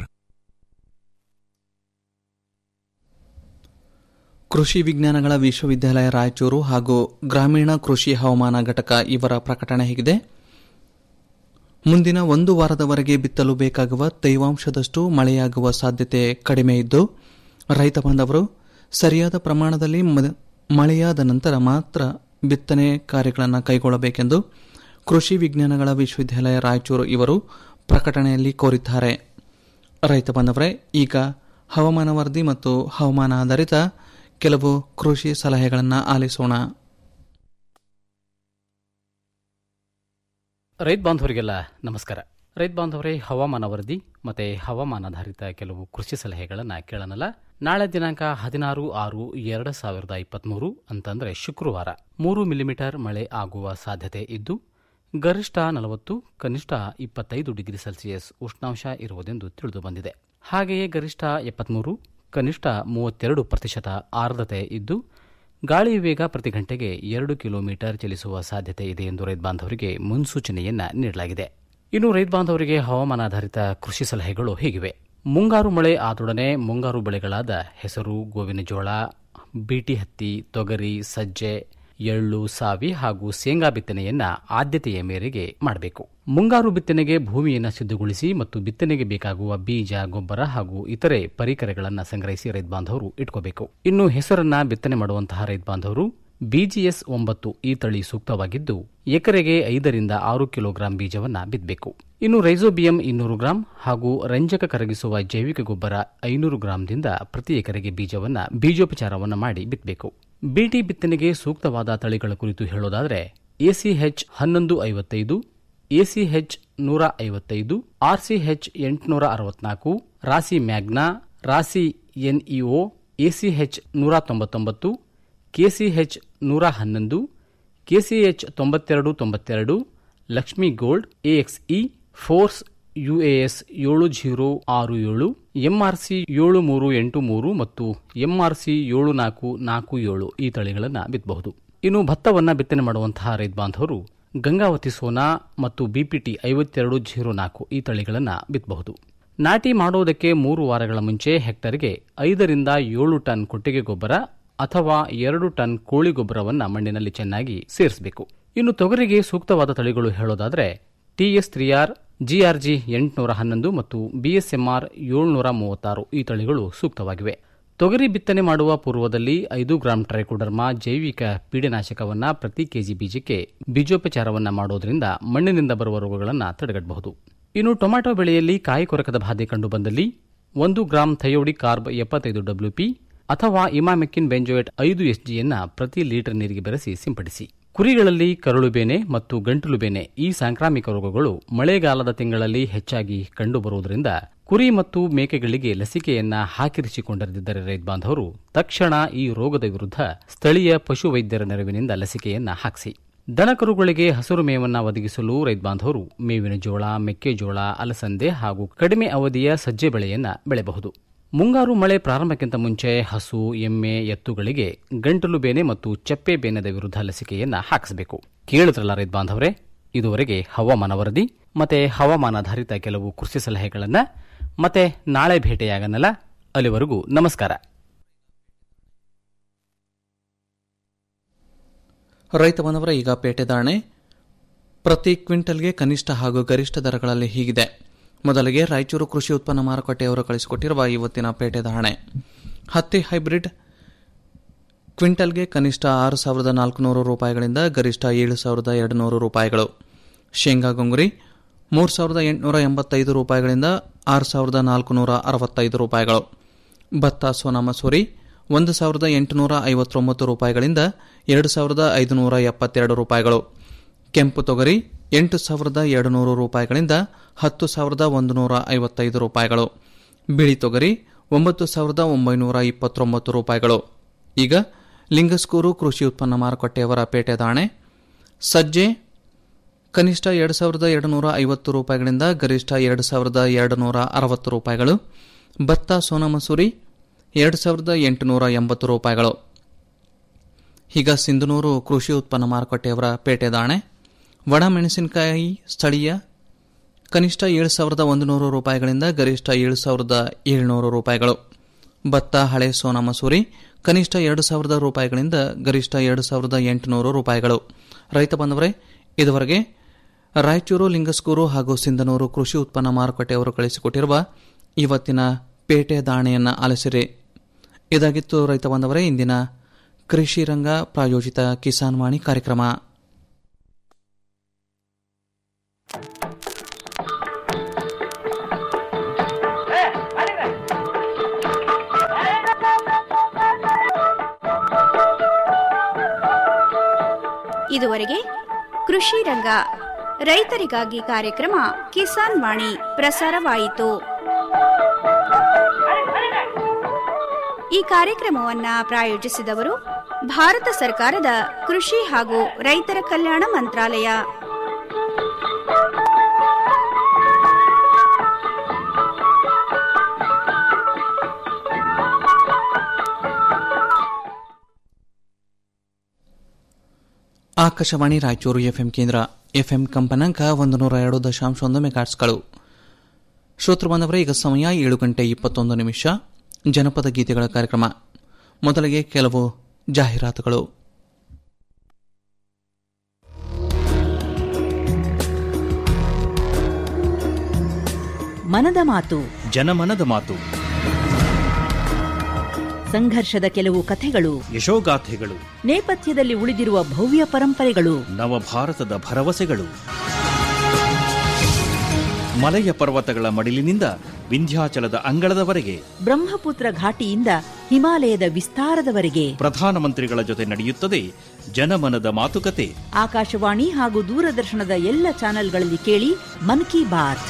ಕೃಷಿ ವಿಜ್ಞಾನಗಳ ವಿಶ್ವವಿದ್ಯಾಲಯ ರಾಯಚೂರು ಹಾಗೂ ಗ್ರಾಮೀಣ ಕೃಷಿ ಹವಾಮಾನ ಘಟಕ ಇವರ ಪ್ರಕಟಣೆ ಹೇಗಿದೆ ಮುಂದಿನ ಒಂದು ವಾರದವರೆಗೆ ಬಿತ್ತಲು ಬೇಕಾಗುವ ತೇವಾಂಶದಷ್ಟು ಮಳೆಯಾಗುವ ಸಾಧ್ಯತೆ ಕಡಿಮೆ ಇದ್ದು ರೈತ ಬಾಂಧವರು ಸರಿಯಾದ ಪ್ರಮಾಣದಲ್ಲಿ ಮ- ಮಳೆಯಾದ ನಂತರ ಮಾತ್ರ ಬಿತ್ತನೆ ಕಾರ್ಯಗಳನ್ನು ಕೈಗೊಳ್ಳಬೇಕೆಂದು ಕೃಷಿ ವಿಜ್ಞಾನಗಳ ವಿಶ್ವವಿದ್ಯಾಲಯ ರಾಯಚೂರು ಇವರು ಪ್ರಕಟಣೆಯಲ್ಲಿ ಕೋರಿದ್ದಾರೆ ರೈತ ಬಾಂಧವರೇ ಈಗ ಹವಾಮಾನ ವರದಿ ಮತ್ತು ಹವಾಮಾನ ಆಧಾರಿತ ಕೆಲವು ಕೃಷಿ ಸಲಹೆಗಳನ್ನು ಆಲಿಸೋಣ ರೈತ ಬಾಂಧವರಿಗೆಲ್ಲ ನಮಸ್ಕಾರ ರೈತ ಬಾಂಧವರೇ ಹವಾಮಾನ ವರದಿ ಮತ್ತೆ ಹವಾಮಾನಾಧಾರಿತ ಕೆಲವು ಕೃಷಿ ಸಲಹೆಗಳನ್ನು ಕೇಳೋಣಲ್ಲ ನಾಳೆ ದಿನಾಂಕ ಹದಿನಾರು ಆರು ಎರಡು ಸಾವಿರದ ಇಪ್ಪತ್ಮೂರು ಅಂತಂದ್ರೆ ಶುಕ್ರವಾರ ಮೂರು ಮಿಲಿಮೀಟರ್ ಮಳೆ ಆಗುವ ಸಾಧ್ಯತೆ ಇದ್ದು ಗರಿಷ್ಠ ನಲವತ್ತು ಕನಿಷ್ಠ ಇಪ್ಪತ್ತೈದು ಡಿಗ್ರಿ ಸೆಲ್ಸಿಯಸ್ ಉಷ್ಣಾಂಶ ಇರುವುದೆಂದು ತಿಳಿದು ಬಂದಿದೆ ಹಾಗೆಯೇ ಗರಿಷ್ಠ ಎಪ್ಪತ್ಮೂರು ಕನಿಷ್ಠ ಮೂವತ್ತೆರಡು ಪ್ರತಿಶತ ಆರ್ದ್ರತೆ ಇದ್ದು ಗಾಳಿ ವೇಗ ಪ್ರತಿ ಗಂಟೆಗೆ ಎರಡು ಕಿಲೋಮೀಟರ್ ಚಲಿಸುವ ಸಾಧ್ಯತೆ ಇದೆ ಎಂದು ರೈತ ಬಾಂಧವರಿಗೆ ಮುನ್ಸೂಚನೆಯನ್ನ ನೀಡಲಾಗಿದೆ ಇನ್ನು ರೈತ ಬಾಂಧವರಿಗೆ ಹವಾಮಾನಾಧಾರಿತ ಕೃಷಿ ಸಲಹೆಗಳು ಹೀಗಿವೆ ಮುಂಗಾರು ಮಳೆ ಆದೊಡನೆ ಮುಂಗಾರು ಬೆಳೆಗಳಾದ ಹೆಸರು ಗೋವಿನ ಜೋಳ ಬೀಟಿ ಹತ್ತಿ ತೊಗರಿ ಸಜ್ಜೆ ಎಳ್ಳು ಸಾವಿ ಹಾಗೂ ಶೇಂಗಾ ಬಿತ್ತನೆಯನ್ನ ಆದ್ಯತೆಯ ಮೇರೆಗೆ ಮಾಡಬೇಕು ಮುಂಗಾರು ಬಿತ್ತನೆಗೆ ಭೂಮಿಯನ್ನು ಸಿದ್ಧಗೊಳಿಸಿ ಮತ್ತು ಬಿತ್ತನೆಗೆ ಬೇಕಾಗುವ ಬೀಜ ಗೊಬ್ಬರ ಹಾಗೂ ಇತರೆ ಪರಿಕರಗಳನ್ನು ಸಂಗ್ರಹಿಸಿ ರೈತ ಬಾಂಧವರು ಇಟ್ಕೋಬೇಕು ಇನ್ನು ಹೆಸರನ್ನ ಬಿತ್ತನೆ ಮಾಡುವಂತಹ ರೈತ ಬಾಂಧವರು ಬಿಜಿಎಸ್ ಒಂಬತ್ತು ಈ ತಳಿ ಸೂಕ್ತವಾಗಿದ್ದು ಎಕರೆಗೆ ಐದರಿಂದ ಆರು ಕಿಲೋಗ್ರಾಂ ಬೀಜವನ್ನ ಬಿತ್ತಬೇಕು ಇನ್ನು ರೈಸೋಬಿಯಂ ಇನ್ನೂರು ಗ್ರಾಂ ಹಾಗೂ ರಂಜಕ ಕರಗಿಸುವ ಜೈವಿಕ ಗೊಬ್ಬರ ಐನೂರು ಗ್ರಾಂದಿಂದ ಪ್ರತಿ ಎಕರೆಗೆ ಬೀಜವನ್ನ ಬೀಜೋಪಚಾರವನ್ನ ಮಾಡಿ ಬಿತ್ತಬೇಕು ಬಿಟಿ ಬಿತ್ತನೆಗೆ ಸೂಕ್ತವಾದ ತಳಿಗಳ ಕುರಿತು ಹೇಳೋದಾದರೆ ಎಸಿಎಚ್ ಹನ್ನೊಂದು ಐವತ್ತೈದು ಎಸಿಎಚ್ ನೂರ ಐವತ್ತೈದು ಆರ್ಸಿಎಚ್ ಎಂಟುನೂರ ಅರವತ್ನಾಲ್ಕು ರಾಸಿ ಮ್ಯಾಗ್ನಾ ರಾಸಿ ಎನ್ಇಒ ಎಸಿಎಚ್ ನೂರ ತೊಂಬತ್ತೊಂಬತ್ತು ಕೆಸಿಎಚ್ ನೂರ ಹನ್ನೊಂದು ಕೆಸಿಎಚ್ ತೊಂಬತ್ತೆರಡು ತೊಂಬತ್ತೆರಡು Lakshmi gold AXE force UAS ಏಳು ಜೀರೋ ಆರು ಏಳು ಎಂಆರ್ಸಿ ಏಳು ಮೂರು ಎಂಟು ಮೂರು ಮತ್ತು ಎಂಆರ್ಸಿ ಏಳು ನಾಲ್ಕು ನಾಲ್ಕು ಏಳು ಈ ತಳಿಗಳನ್ನು ಬಿತ್ತಬಹುದು ಇನ್ನು ಭತ್ತವನ್ನ ಬಿತ್ತನೆ ಮಾಡುವಂತಹ ರೈತ ಬಾಂಧವರು ಗಂಗಾವತಿ ಸೋನಾ ಮತ್ತು ಬಿಪಿಟಿ ಐವತ್ತೆರಡು ಜೀರೋ ನಾಲ್ಕು ಈ ತಳಿಗಳನ್ನು ಬಿತ್ತಬಹುದು ನಾಟಿ ಮಾಡುವುದಕ್ಕೆ ಮೂರು ವಾರಗಳ ಮುಂಚೆ ಹೆಕ್ಟರ್ಗೆ ಐದರಿಂದ ಏಳು ಟನ್ ಕೊಟ್ಟಿಗೆ ಗೊಬ್ಬರ ಅಥವಾ ಎರಡು ಟನ್ ಕೋಳಿ ಗೊಬ್ಬರವನ್ನು ಮಣ್ಣಿನಲ್ಲಿ ಚೆನ್ನಾಗಿ ಸೇರಿಸಬೇಕು ಇನ್ನು ತೊಗರಿಗೆ ಸೂಕ್ತವಾದ ತಳಿಗಳು ಹೇಳೋದಾದರೆ ಟಿಎಸ್ ತ್ರೀ ಆರ್ ಜಿಆರ್ಜಿ ಎಂಟುನೂರ ಹನ್ನೊಂದು ಮತ್ತು ಬಿಎಸ್ಎಂಆರ್ ಏಳ್ನೂರ ಮೂವತ್ತಾರು ಈ ತಳಿಗಳು ಸೂಕ್ತವಾಗಿವೆ ತೊಗರಿ ಬಿತ್ತನೆ ಮಾಡುವ ಪೂರ್ವದಲ್ಲಿ ಐದು ಗ್ರಾಂ ಟ್ರೈಕೋಡರ್ಮಾ ಜೈವಿಕ ಪೀಡನಾಶಕವನ್ನ ಪ್ರತಿ ಕೆಜಿ ಬೀಜಕ್ಕೆ ಬೀಜೋಪಚಾರವನ್ನ ಮಾಡೋದ್ರಿಂದ ಮಣ್ಣಿನಿಂದ ಬರುವ ರೋಗಗಳನ್ನು ತಡೆಗಟ್ಟಬಹುದು ಇನ್ನು ಟೊಮ್ಯಾಟೊ ಬೆಳೆಯಲ್ಲಿ ಕಾಯಿ ಕೊರಕದ ಬಾಧೆ ಕಂಡುಬಂದಲ್ಲಿ ಒಂದು ಗ್ರಾಂ ಥಯೋಡಿ ಕಾರ್ಬ್ ಎಪ್ಪತ್ತೈದು ಡಬ್ಲ್ಯೂಪಿ ಅಥವಾ ಇಮಾಮೆಕ್ಕಿನ್ ಬೆಂಜೋಯೇಟ್ ಐದು ಎಸ್ಜಿಯನ್ನ ಪ್ರತಿ ಲೀಟರ್ ನೀರಿಗೆ ಬೆರೆಸಿ ಸಿಂಪಡಿಸಿ ಕುರಿಗಳಲ್ಲಿ ಕರುಳು ಬೇನೆ ಮತ್ತು ಗಂಟಲು ಬೇನೆ ಈ ಸಾಂಕ್ರಾಮಿಕ ರೋಗಗಳು ಮಳೆಗಾಲದ ತಿಂಗಳಲ್ಲಿ ಹೆಚ್ಚಾಗಿ ಕಂಡುಬರುವುದರಿಂದ ಕುರಿ ಮತ್ತು ಮೇಕೆಗಳಿಗೆ ಲಸಿಕೆಯನ್ನ ಹಾಕಿರಿಸಿಕೊಂಡಿರದಿದ್ದರೆ ರೈತ ಬಾಂಧವರು ತಕ್ಷಣ ಈ ರೋಗದ ವಿರುದ್ಧ ಸ್ಥಳೀಯ ಪಶು ವೈದ್ಯರ ನೆರವಿನಿಂದ ಲಸಿಕೆಯನ್ನ ಹಾಕಿಸಿ ದನಕರುಗಳಿಗೆ ಹಸಿರು ಮೇವನ್ನ ಒದಗಿಸಲು ರೈತ ಬಾಂಧವರು ಮೇವಿನ ಜೋಳ ಮೆಕ್ಕೆಜೋಳ ಅಲಸಂದೆ ಹಾಗೂ ಕಡಿಮೆ ಅವಧಿಯ ಸಜ್ಜೆ ಬೆಳೆಯನ್ನ ಬೆಳೆಯಬಹುದು ಮುಂಗಾರು ಮಳೆ ಪ್ರಾರಂಭಕ್ಕಿಂತ ಮುಂಚೆ ಹಸು ಎಮ್ಮೆ ಎತ್ತುಗಳಿಗೆ ಗಂಟಲು ಬೇನೆ ಮತ್ತು ಚಪ್ಪೆ ಬೇನೆದ ವಿರುದ್ಧ ಲಸಿಕೆಯನ್ನ ಹಾಕಿಸಬೇಕು ಕೇಳಿದ್ರಲ್ಲ ರೈತ ಬಾಂಧವರೇ ಇದುವರೆಗೆ ಹವಾಮಾನ ವರದಿ ಮತ್ತೆ ಹವಾಮಾನಾಧಾರಿತ ಕೆಲವು ಕೃಷಿ ಸಲಹೆಗಳನ್ನ ಮತ್ತೆ ನಾಳೆ ಭೇಟಿಯಾಗನಲ್ಲ ಅಲ್ಲಿವರೆಗೂ ನಮಸ್ಕಾರ ರೈತ ಬಾಂಧವರ ಈಗ ಪೇಟೆ ದಾಣೆ ಪ್ರತಿ ಕ್ವಿಂಟಲ್ಗೆ ಕನಿಷ್ಠ ಹಾಗೂ ಗರಿಷ್ಠ ದರಗಳಲ್ಲಿ ಹೀಗಿದೆ ಮೊದಲಿಗೆ ರಾಯಚೂರು ಕೃಷಿ ಉತ್ಪನ್ನ ಮಾರುಕಟ್ಟೆಯವರು ಕಳಿಸಿಕೊಟ್ಟಿರುವ ಇವತ್ತಿನ ಪೇಟೆ ಧಾರಣೆ ಹತ್ತಿ ಹೈಬ್ರಿಡ್ ಕ್ವಿಂಟಲ್ಗೆ ಕನಿಷ್ಠ ಆರು ಸಾವಿರದ ನಾಲ್ಕುನೂರು ರೂಪಾಯಿಗಳಿಂದ ಗರಿಷ್ಠ ಏಳು ಸಾವಿರದ ಎರಡು ನೂರು ರೂಪಾಯಿಗಳು ಶೇಂಗಾ ಗುಂಗುರಿ ಮೂರು ಸಾವಿರದ ಎಂಟುನೂರ ಎಂಬತ್ತೈದು ರೂಪಾಯಿಗಳಿಂದ ಆರು ಸಾವಿರದ ನಾಲ್ಕುನೂರ ಅರವತ್ತೈದು ರೂಪಾಯಿಗಳು ಭತ್ತ ಸೋನಾ ಮಸೂರಿ ಒಂದು ಸಾವಿರದ ಎಂಟುನೂರ ಐವತ್ತೊಂಬತ್ತು ರೂಪಾಯಿಗಳಿಂದ ಎರಡು ಸಾವಿರದ ಐದುನೂರ ಎಪ್ಪತ್ತೆರಡು ರೂಪಾಯಿಗಳು ಕೆಂಪು ತೊಗರಿ ಎಂಟು ಸಾವಿರದ ಎರಡು ನೂರು ರೂಪಾಯಿಗಳಿಂದ ಹತ್ತು ಸಾವಿರದ ಒಂದು ನೂರ ಐವತ್ತೈದು ರೂಪಾಯಿಗಳು ಬಿಳಿ ತೊಗರಿ ಒಂಬತ್ತು ಸಾವಿರದ ಒಂಬೈನೂರ ಇಪ್ಪತ್ತೊಂಬತ್ತು ರೂಪಾಯಿಗಳು ಈಗ ಲಿಂಗಸ್ಕೂರು ಕೃಷಿ ಉತ್ಪನ್ನ ಮಾರುಕಟ್ಟೆಯವರ ಪೇಟೆ ದಾಣೆ ಸಜ್ಜೆ ಕನಿಷ್ಠ ಎರಡು ಸಾವಿರದ ಎರಡು ನೂರ ಐವತ್ತು ರೂಪಾಯಿಗಳಿಂದ ಗರಿಷ್ಠ ಎರಡು ಸಾವಿರದ ಎರಡು ನೂರ ಅರವತ್ತು ರೂಪಾಯಿಗಳು ಭತ್ತ ಸೋನಾ ಮಸೂರಿ ಎರಡು ಸಾವಿರದ ಎಂಟುನೂರ ಎಂಬತ್ತು ರೂಪಾಯಿಗಳು ಈಗ ಸಿಂಧನೂರು ಕೃಷಿ ಉತ್ಪನ್ನ ಮಾರುಕಟ್ಟೆಯವರ ಪೇಟೆ ದಾಣೆ ಒಣಮೆಣಸಿನಕಾಯಿ ಸ್ಥಳೀಯ ಕನಿಷ್ಠ ಏಳು ಸಾವಿರದ ಒಂದು ನೂರು ರೂಪಾಯಿಗಳಿಂದ ಗರಿಷ್ಠ ಏಳು ಸಾವಿರದ ಏಳುನೂರು ರೂಪಾಯಿಗಳು ಭತ್ತ ಹಳೆ ಸೋನಾ ಮಸೂರಿ ಕನಿಷ್ಠ ಎರಡು ಸಾವಿರದ ರೂಪಾಯಿಗಳಿಂದ ಗರಿಷ್ಠ ಎರಡು ಸಾವಿರದ ಎಂಟುನೂರು ರೂಪಾಯಿಗಳು ರೈತ ಬಂದವರೇ ಇದುವರೆಗೆ ರಾಯಚೂರು ಲಿಂಗಸ್ಕೂರು ಹಾಗೂ ಸಿಂಧನೂರು ಕೃಷಿ ಉತ್ಪನ್ನ ಮಾರುಕಟ್ಟೆಯವರು ಕಳಿಸಿಕೊಟ್ಟಿರುವ ಇವತ್ತಿನ ಪೇಟೆ ದಾಣೆಯನ್ನು ಆಲಿಸಿರಿ ಇದಾಗಿತ್ತು ರೈತ ಬಂದವರೇ ಇಂದಿನ ಕೃಷಿ ರಂಗ ಪ್ರಾಯೋಜಿತ ಕಿಸಾನ್ ವಾಣಿ ಕಾರ್ಯಕ್ರಮ ಇದುವರೆಗೆ ಕೃಷಿ ರಂಗ ರೈತರಿಗಾಗಿ ಕಾರ್ಯಕ್ರಮ ಕಿಸಾನ್ ವಾಣಿ ಪ್ರಸಾರವಾಯಿತು ಈ ಕಾರ್ಯಕ್ರಮವನ್ನ ಪ್ರಾಯೋಜಿಸಿದವರು ಭಾರತ ಸರ್ಕಾರದ ಕೃಷಿ ಹಾಗೂ ರೈತರ ಕಲ್ಯಾಣ ಮಂತ್ರಾಲಯ ಆಕಾಶವಾಣಿ ರಾಯಚೂರು ಎಫ್ಎಂ ಕೇಂದ್ರ ಎಫ್ಎಂ ಕಂಪನಾಂಕ ಒಂದು ನೂರ ಎರಡು ದಶಾಂಶ ಒಂದು ಮೆಗಾಟ್ಸ್ಗಳು ಶ್ರೋತೃ ಬಂದವರೇ ಈಗ ಸಮಯ ಏಳು ಗಂಟೆ ಇಪ್ಪತ್ತೊಂದು ನಿಮಿಷ ಜನಪದ ಗೀತೆಗಳ ಕಾರ್ಯಕ್ರಮ ಮೊದಲಿಗೆ ಕೆಲವು ಜಾಹೀರಾತುಗಳು ಮನದ ಮಾತು ಜನಮನದ ಮಾತು ಸಂಘರ್ಷದ ಕೆಲವು ಕಥೆಗಳು ಯಶೋಗಾಥೆಗಳು ನೇಪಥ್ಯದಲ್ಲಿ ಉಳಿದಿರುವ ಭವ್ಯ ಪರಂಪರೆಗಳು ನವಭಾರತದ ಭರವಸೆಗಳು ಮಲೆಯ ಪರ್ವತಗಳ ಮಡಿಲಿನಿಂದ ವಿಂಧ್ಯಾಚಲದ ಅಂಗಳದವರೆಗೆ ಬ್ರಹ್ಮಪುತ್ರ ಘಾಟಿಯಿಂದ ಹಿಮಾಲಯದ ವಿಸ್ತಾರದವರೆಗೆ ಪ್ರಧಾನಮಂತ್ರಿಗಳ ಜೊತೆ ನಡೆಯುತ್ತದೆ ಜನಮನದ ಮಾತುಕತೆ ಆಕಾಶವಾಣಿ ಹಾಗೂ ದೂರದರ್ಶನದ ಎಲ್ಲ ಚಾನೆಲ್ಗಳಲ್ಲಿ ಕೇಳಿ ಮನ್ ಕಿ ಬಾತ್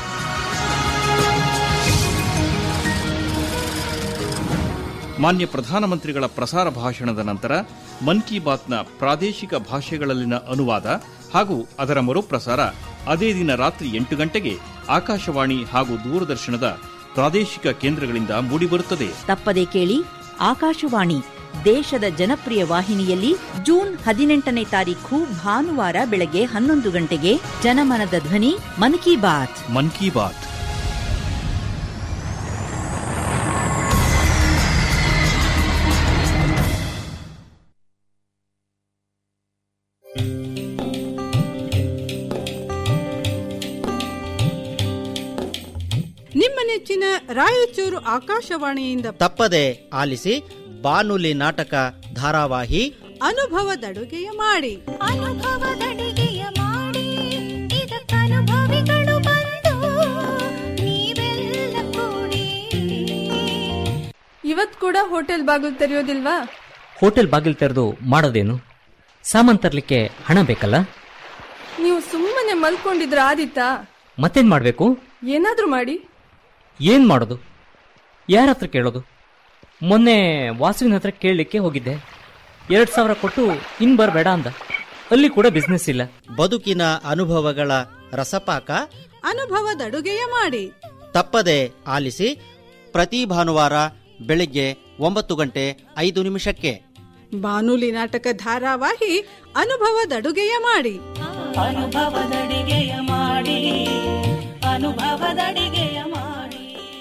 ಮಾನ್ಯ ಪ್ರಧಾನಮಂತ್ರಿಗಳ ಪ್ರಸಾರ ಭಾಷಣದ ನಂತರ ಮನ್ ಕಿ ಬಾತ್ನ ಪ್ರಾದೇಶಿಕ ಭಾಷೆಗಳಲ್ಲಿನ ಅನುವಾದ ಹಾಗೂ ಅದರ ಮರುಪ್ರಸಾರ ಅದೇ ದಿನ ರಾತ್ರಿ ಎಂಟು ಗಂಟೆಗೆ ಆಕಾಶವಾಣಿ ಹಾಗೂ ದೂರದರ್ಶನದ ಪ್ರಾದೇಶಿಕ ಕೇಂದ್ರಗಳಿಂದ ಮೂಡಿಬರುತ್ತದೆ ತಪ್ಪದೆ ಕೇಳಿ ಆಕಾಶವಾಣಿ ದೇಶದ ಜನಪ್ರಿಯ ವಾಹಿನಿಯಲ್ಲಿ ಜೂನ್ ಹದಿನೆಂಟನೇ ತಾರೀಖು ಭಾನುವಾರ ಬೆಳಗ್ಗೆ ಹನ್ನೊಂದು ಗಂಟೆಗೆ ಜನಮನದ ಧ್ವನಿ ಮನ್ ಕಿ ಬಾತ್ ಮನ್ ಕಿ ಬಾತ್ ನಿಮ್ಮ ನೆಚ್ಚಿನ ರಾಯಚೂರು ಆಕಾಶವಾಣಿಯಿಂದ ತಪ್ಪದೆ ಆಲಿಸಿ ಬಾನುಲಿ ನಾಟಕ ಧಾರಾವಾಹಿ ಅನುಭವದಡುಗೆಯ ಮಾಡಿ ಅನುಭವದಡುಗೆಯ ಮಾಡಿ ಇದಕ್ಕನುಭವಿಗಳು ಬಂದು ನೀವೆಲ್ಲ ಕೂಡಿ ಇವತ್ ಕೂಡ ಹೋಟೆಲ್ ಬಾಗಿಲು ತೆರೆಯೋದಿಲ್ವಾ ಹೋಟೆಲ್ ಬಾಗಿಲು ತೆರೆದು ಮಾಡೋದೇನು ಸಾಮಾನ್ ತರ್ಲಿಕ್ಕೆ ಹಣ ಬೇಕಲ್ಲ ನೀವು ಸುಮ್ಮನೆ ಮಲ್ಕೊಂಡಿದ್ರ ಆದಿತ್ತಾ ಮತ್ತೇನ್ ಮಾಡ್ಬೇಕು ಏನಾದ್ರೂ ಮಾಡಿ ಏನ್ ಮಾಡೋದು ಯಾರ ಹತ್ರ ಕೇಳೋದು ಮೊನ್ನೆ ವಾಸುವಿನ ಹತ್ರ ಕೇಳಲಿಕ್ಕೆ ಹೋಗಿದ್ದೆ ಎರಡ್ ಸಾವಿರ ಕೊಟ್ಟು ಇನ್ ಬರಬೇಡ ಅಂದ ಅಲ್ಲಿ ಕೂಡ ಬಿಸ್ನೆಸ್ ಇಲ್ಲ ಬದುಕಿನ ಅನುಭವಗಳ ರಸಪಾಕ ಅನುಭವದಡುಗೆಯ ಮಾಡಿ ತಪ್ಪದೆ ಆಲಿಸಿ ಪ್ರತಿ ಭಾನುವಾರ ಬೆಳಿಗ್ಗೆ ಒಂಬತ್ತು ಗಂಟೆ ಐದು ನಿಮಿಷಕ್ಕೆ ಬಾನುಲಿ ನಾಟಕ ಧಾರಾವಾಹಿ ಅನುಭವದಡುಗೆಯ ಮಾಡಿ ಅನುಭವದಡಿಗೆಯ ಮಾಡಿ ಅನುಭವದಡಿಗೆಯ ಮಾಡಿ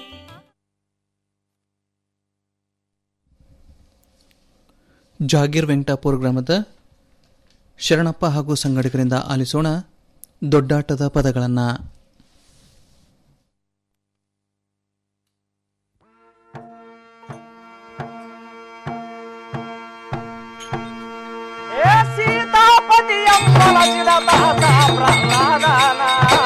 ಜಾಗೀರ್ ವೆಂಕಟಾಪುರ ಗ್ರಾಮದ ಶರಣಪ್ಪ ಹಾಗೂ ಸಂಗಡಿಗರಿಂದ ಆಲಿಸೋಣ ದೊಡ್ಡಾಟದ ಪದಗಳನ್ನು ಸೀತಾಪತಿಯಂಬಲಸಿದ ಪ್ರಹ್ಲಾದನ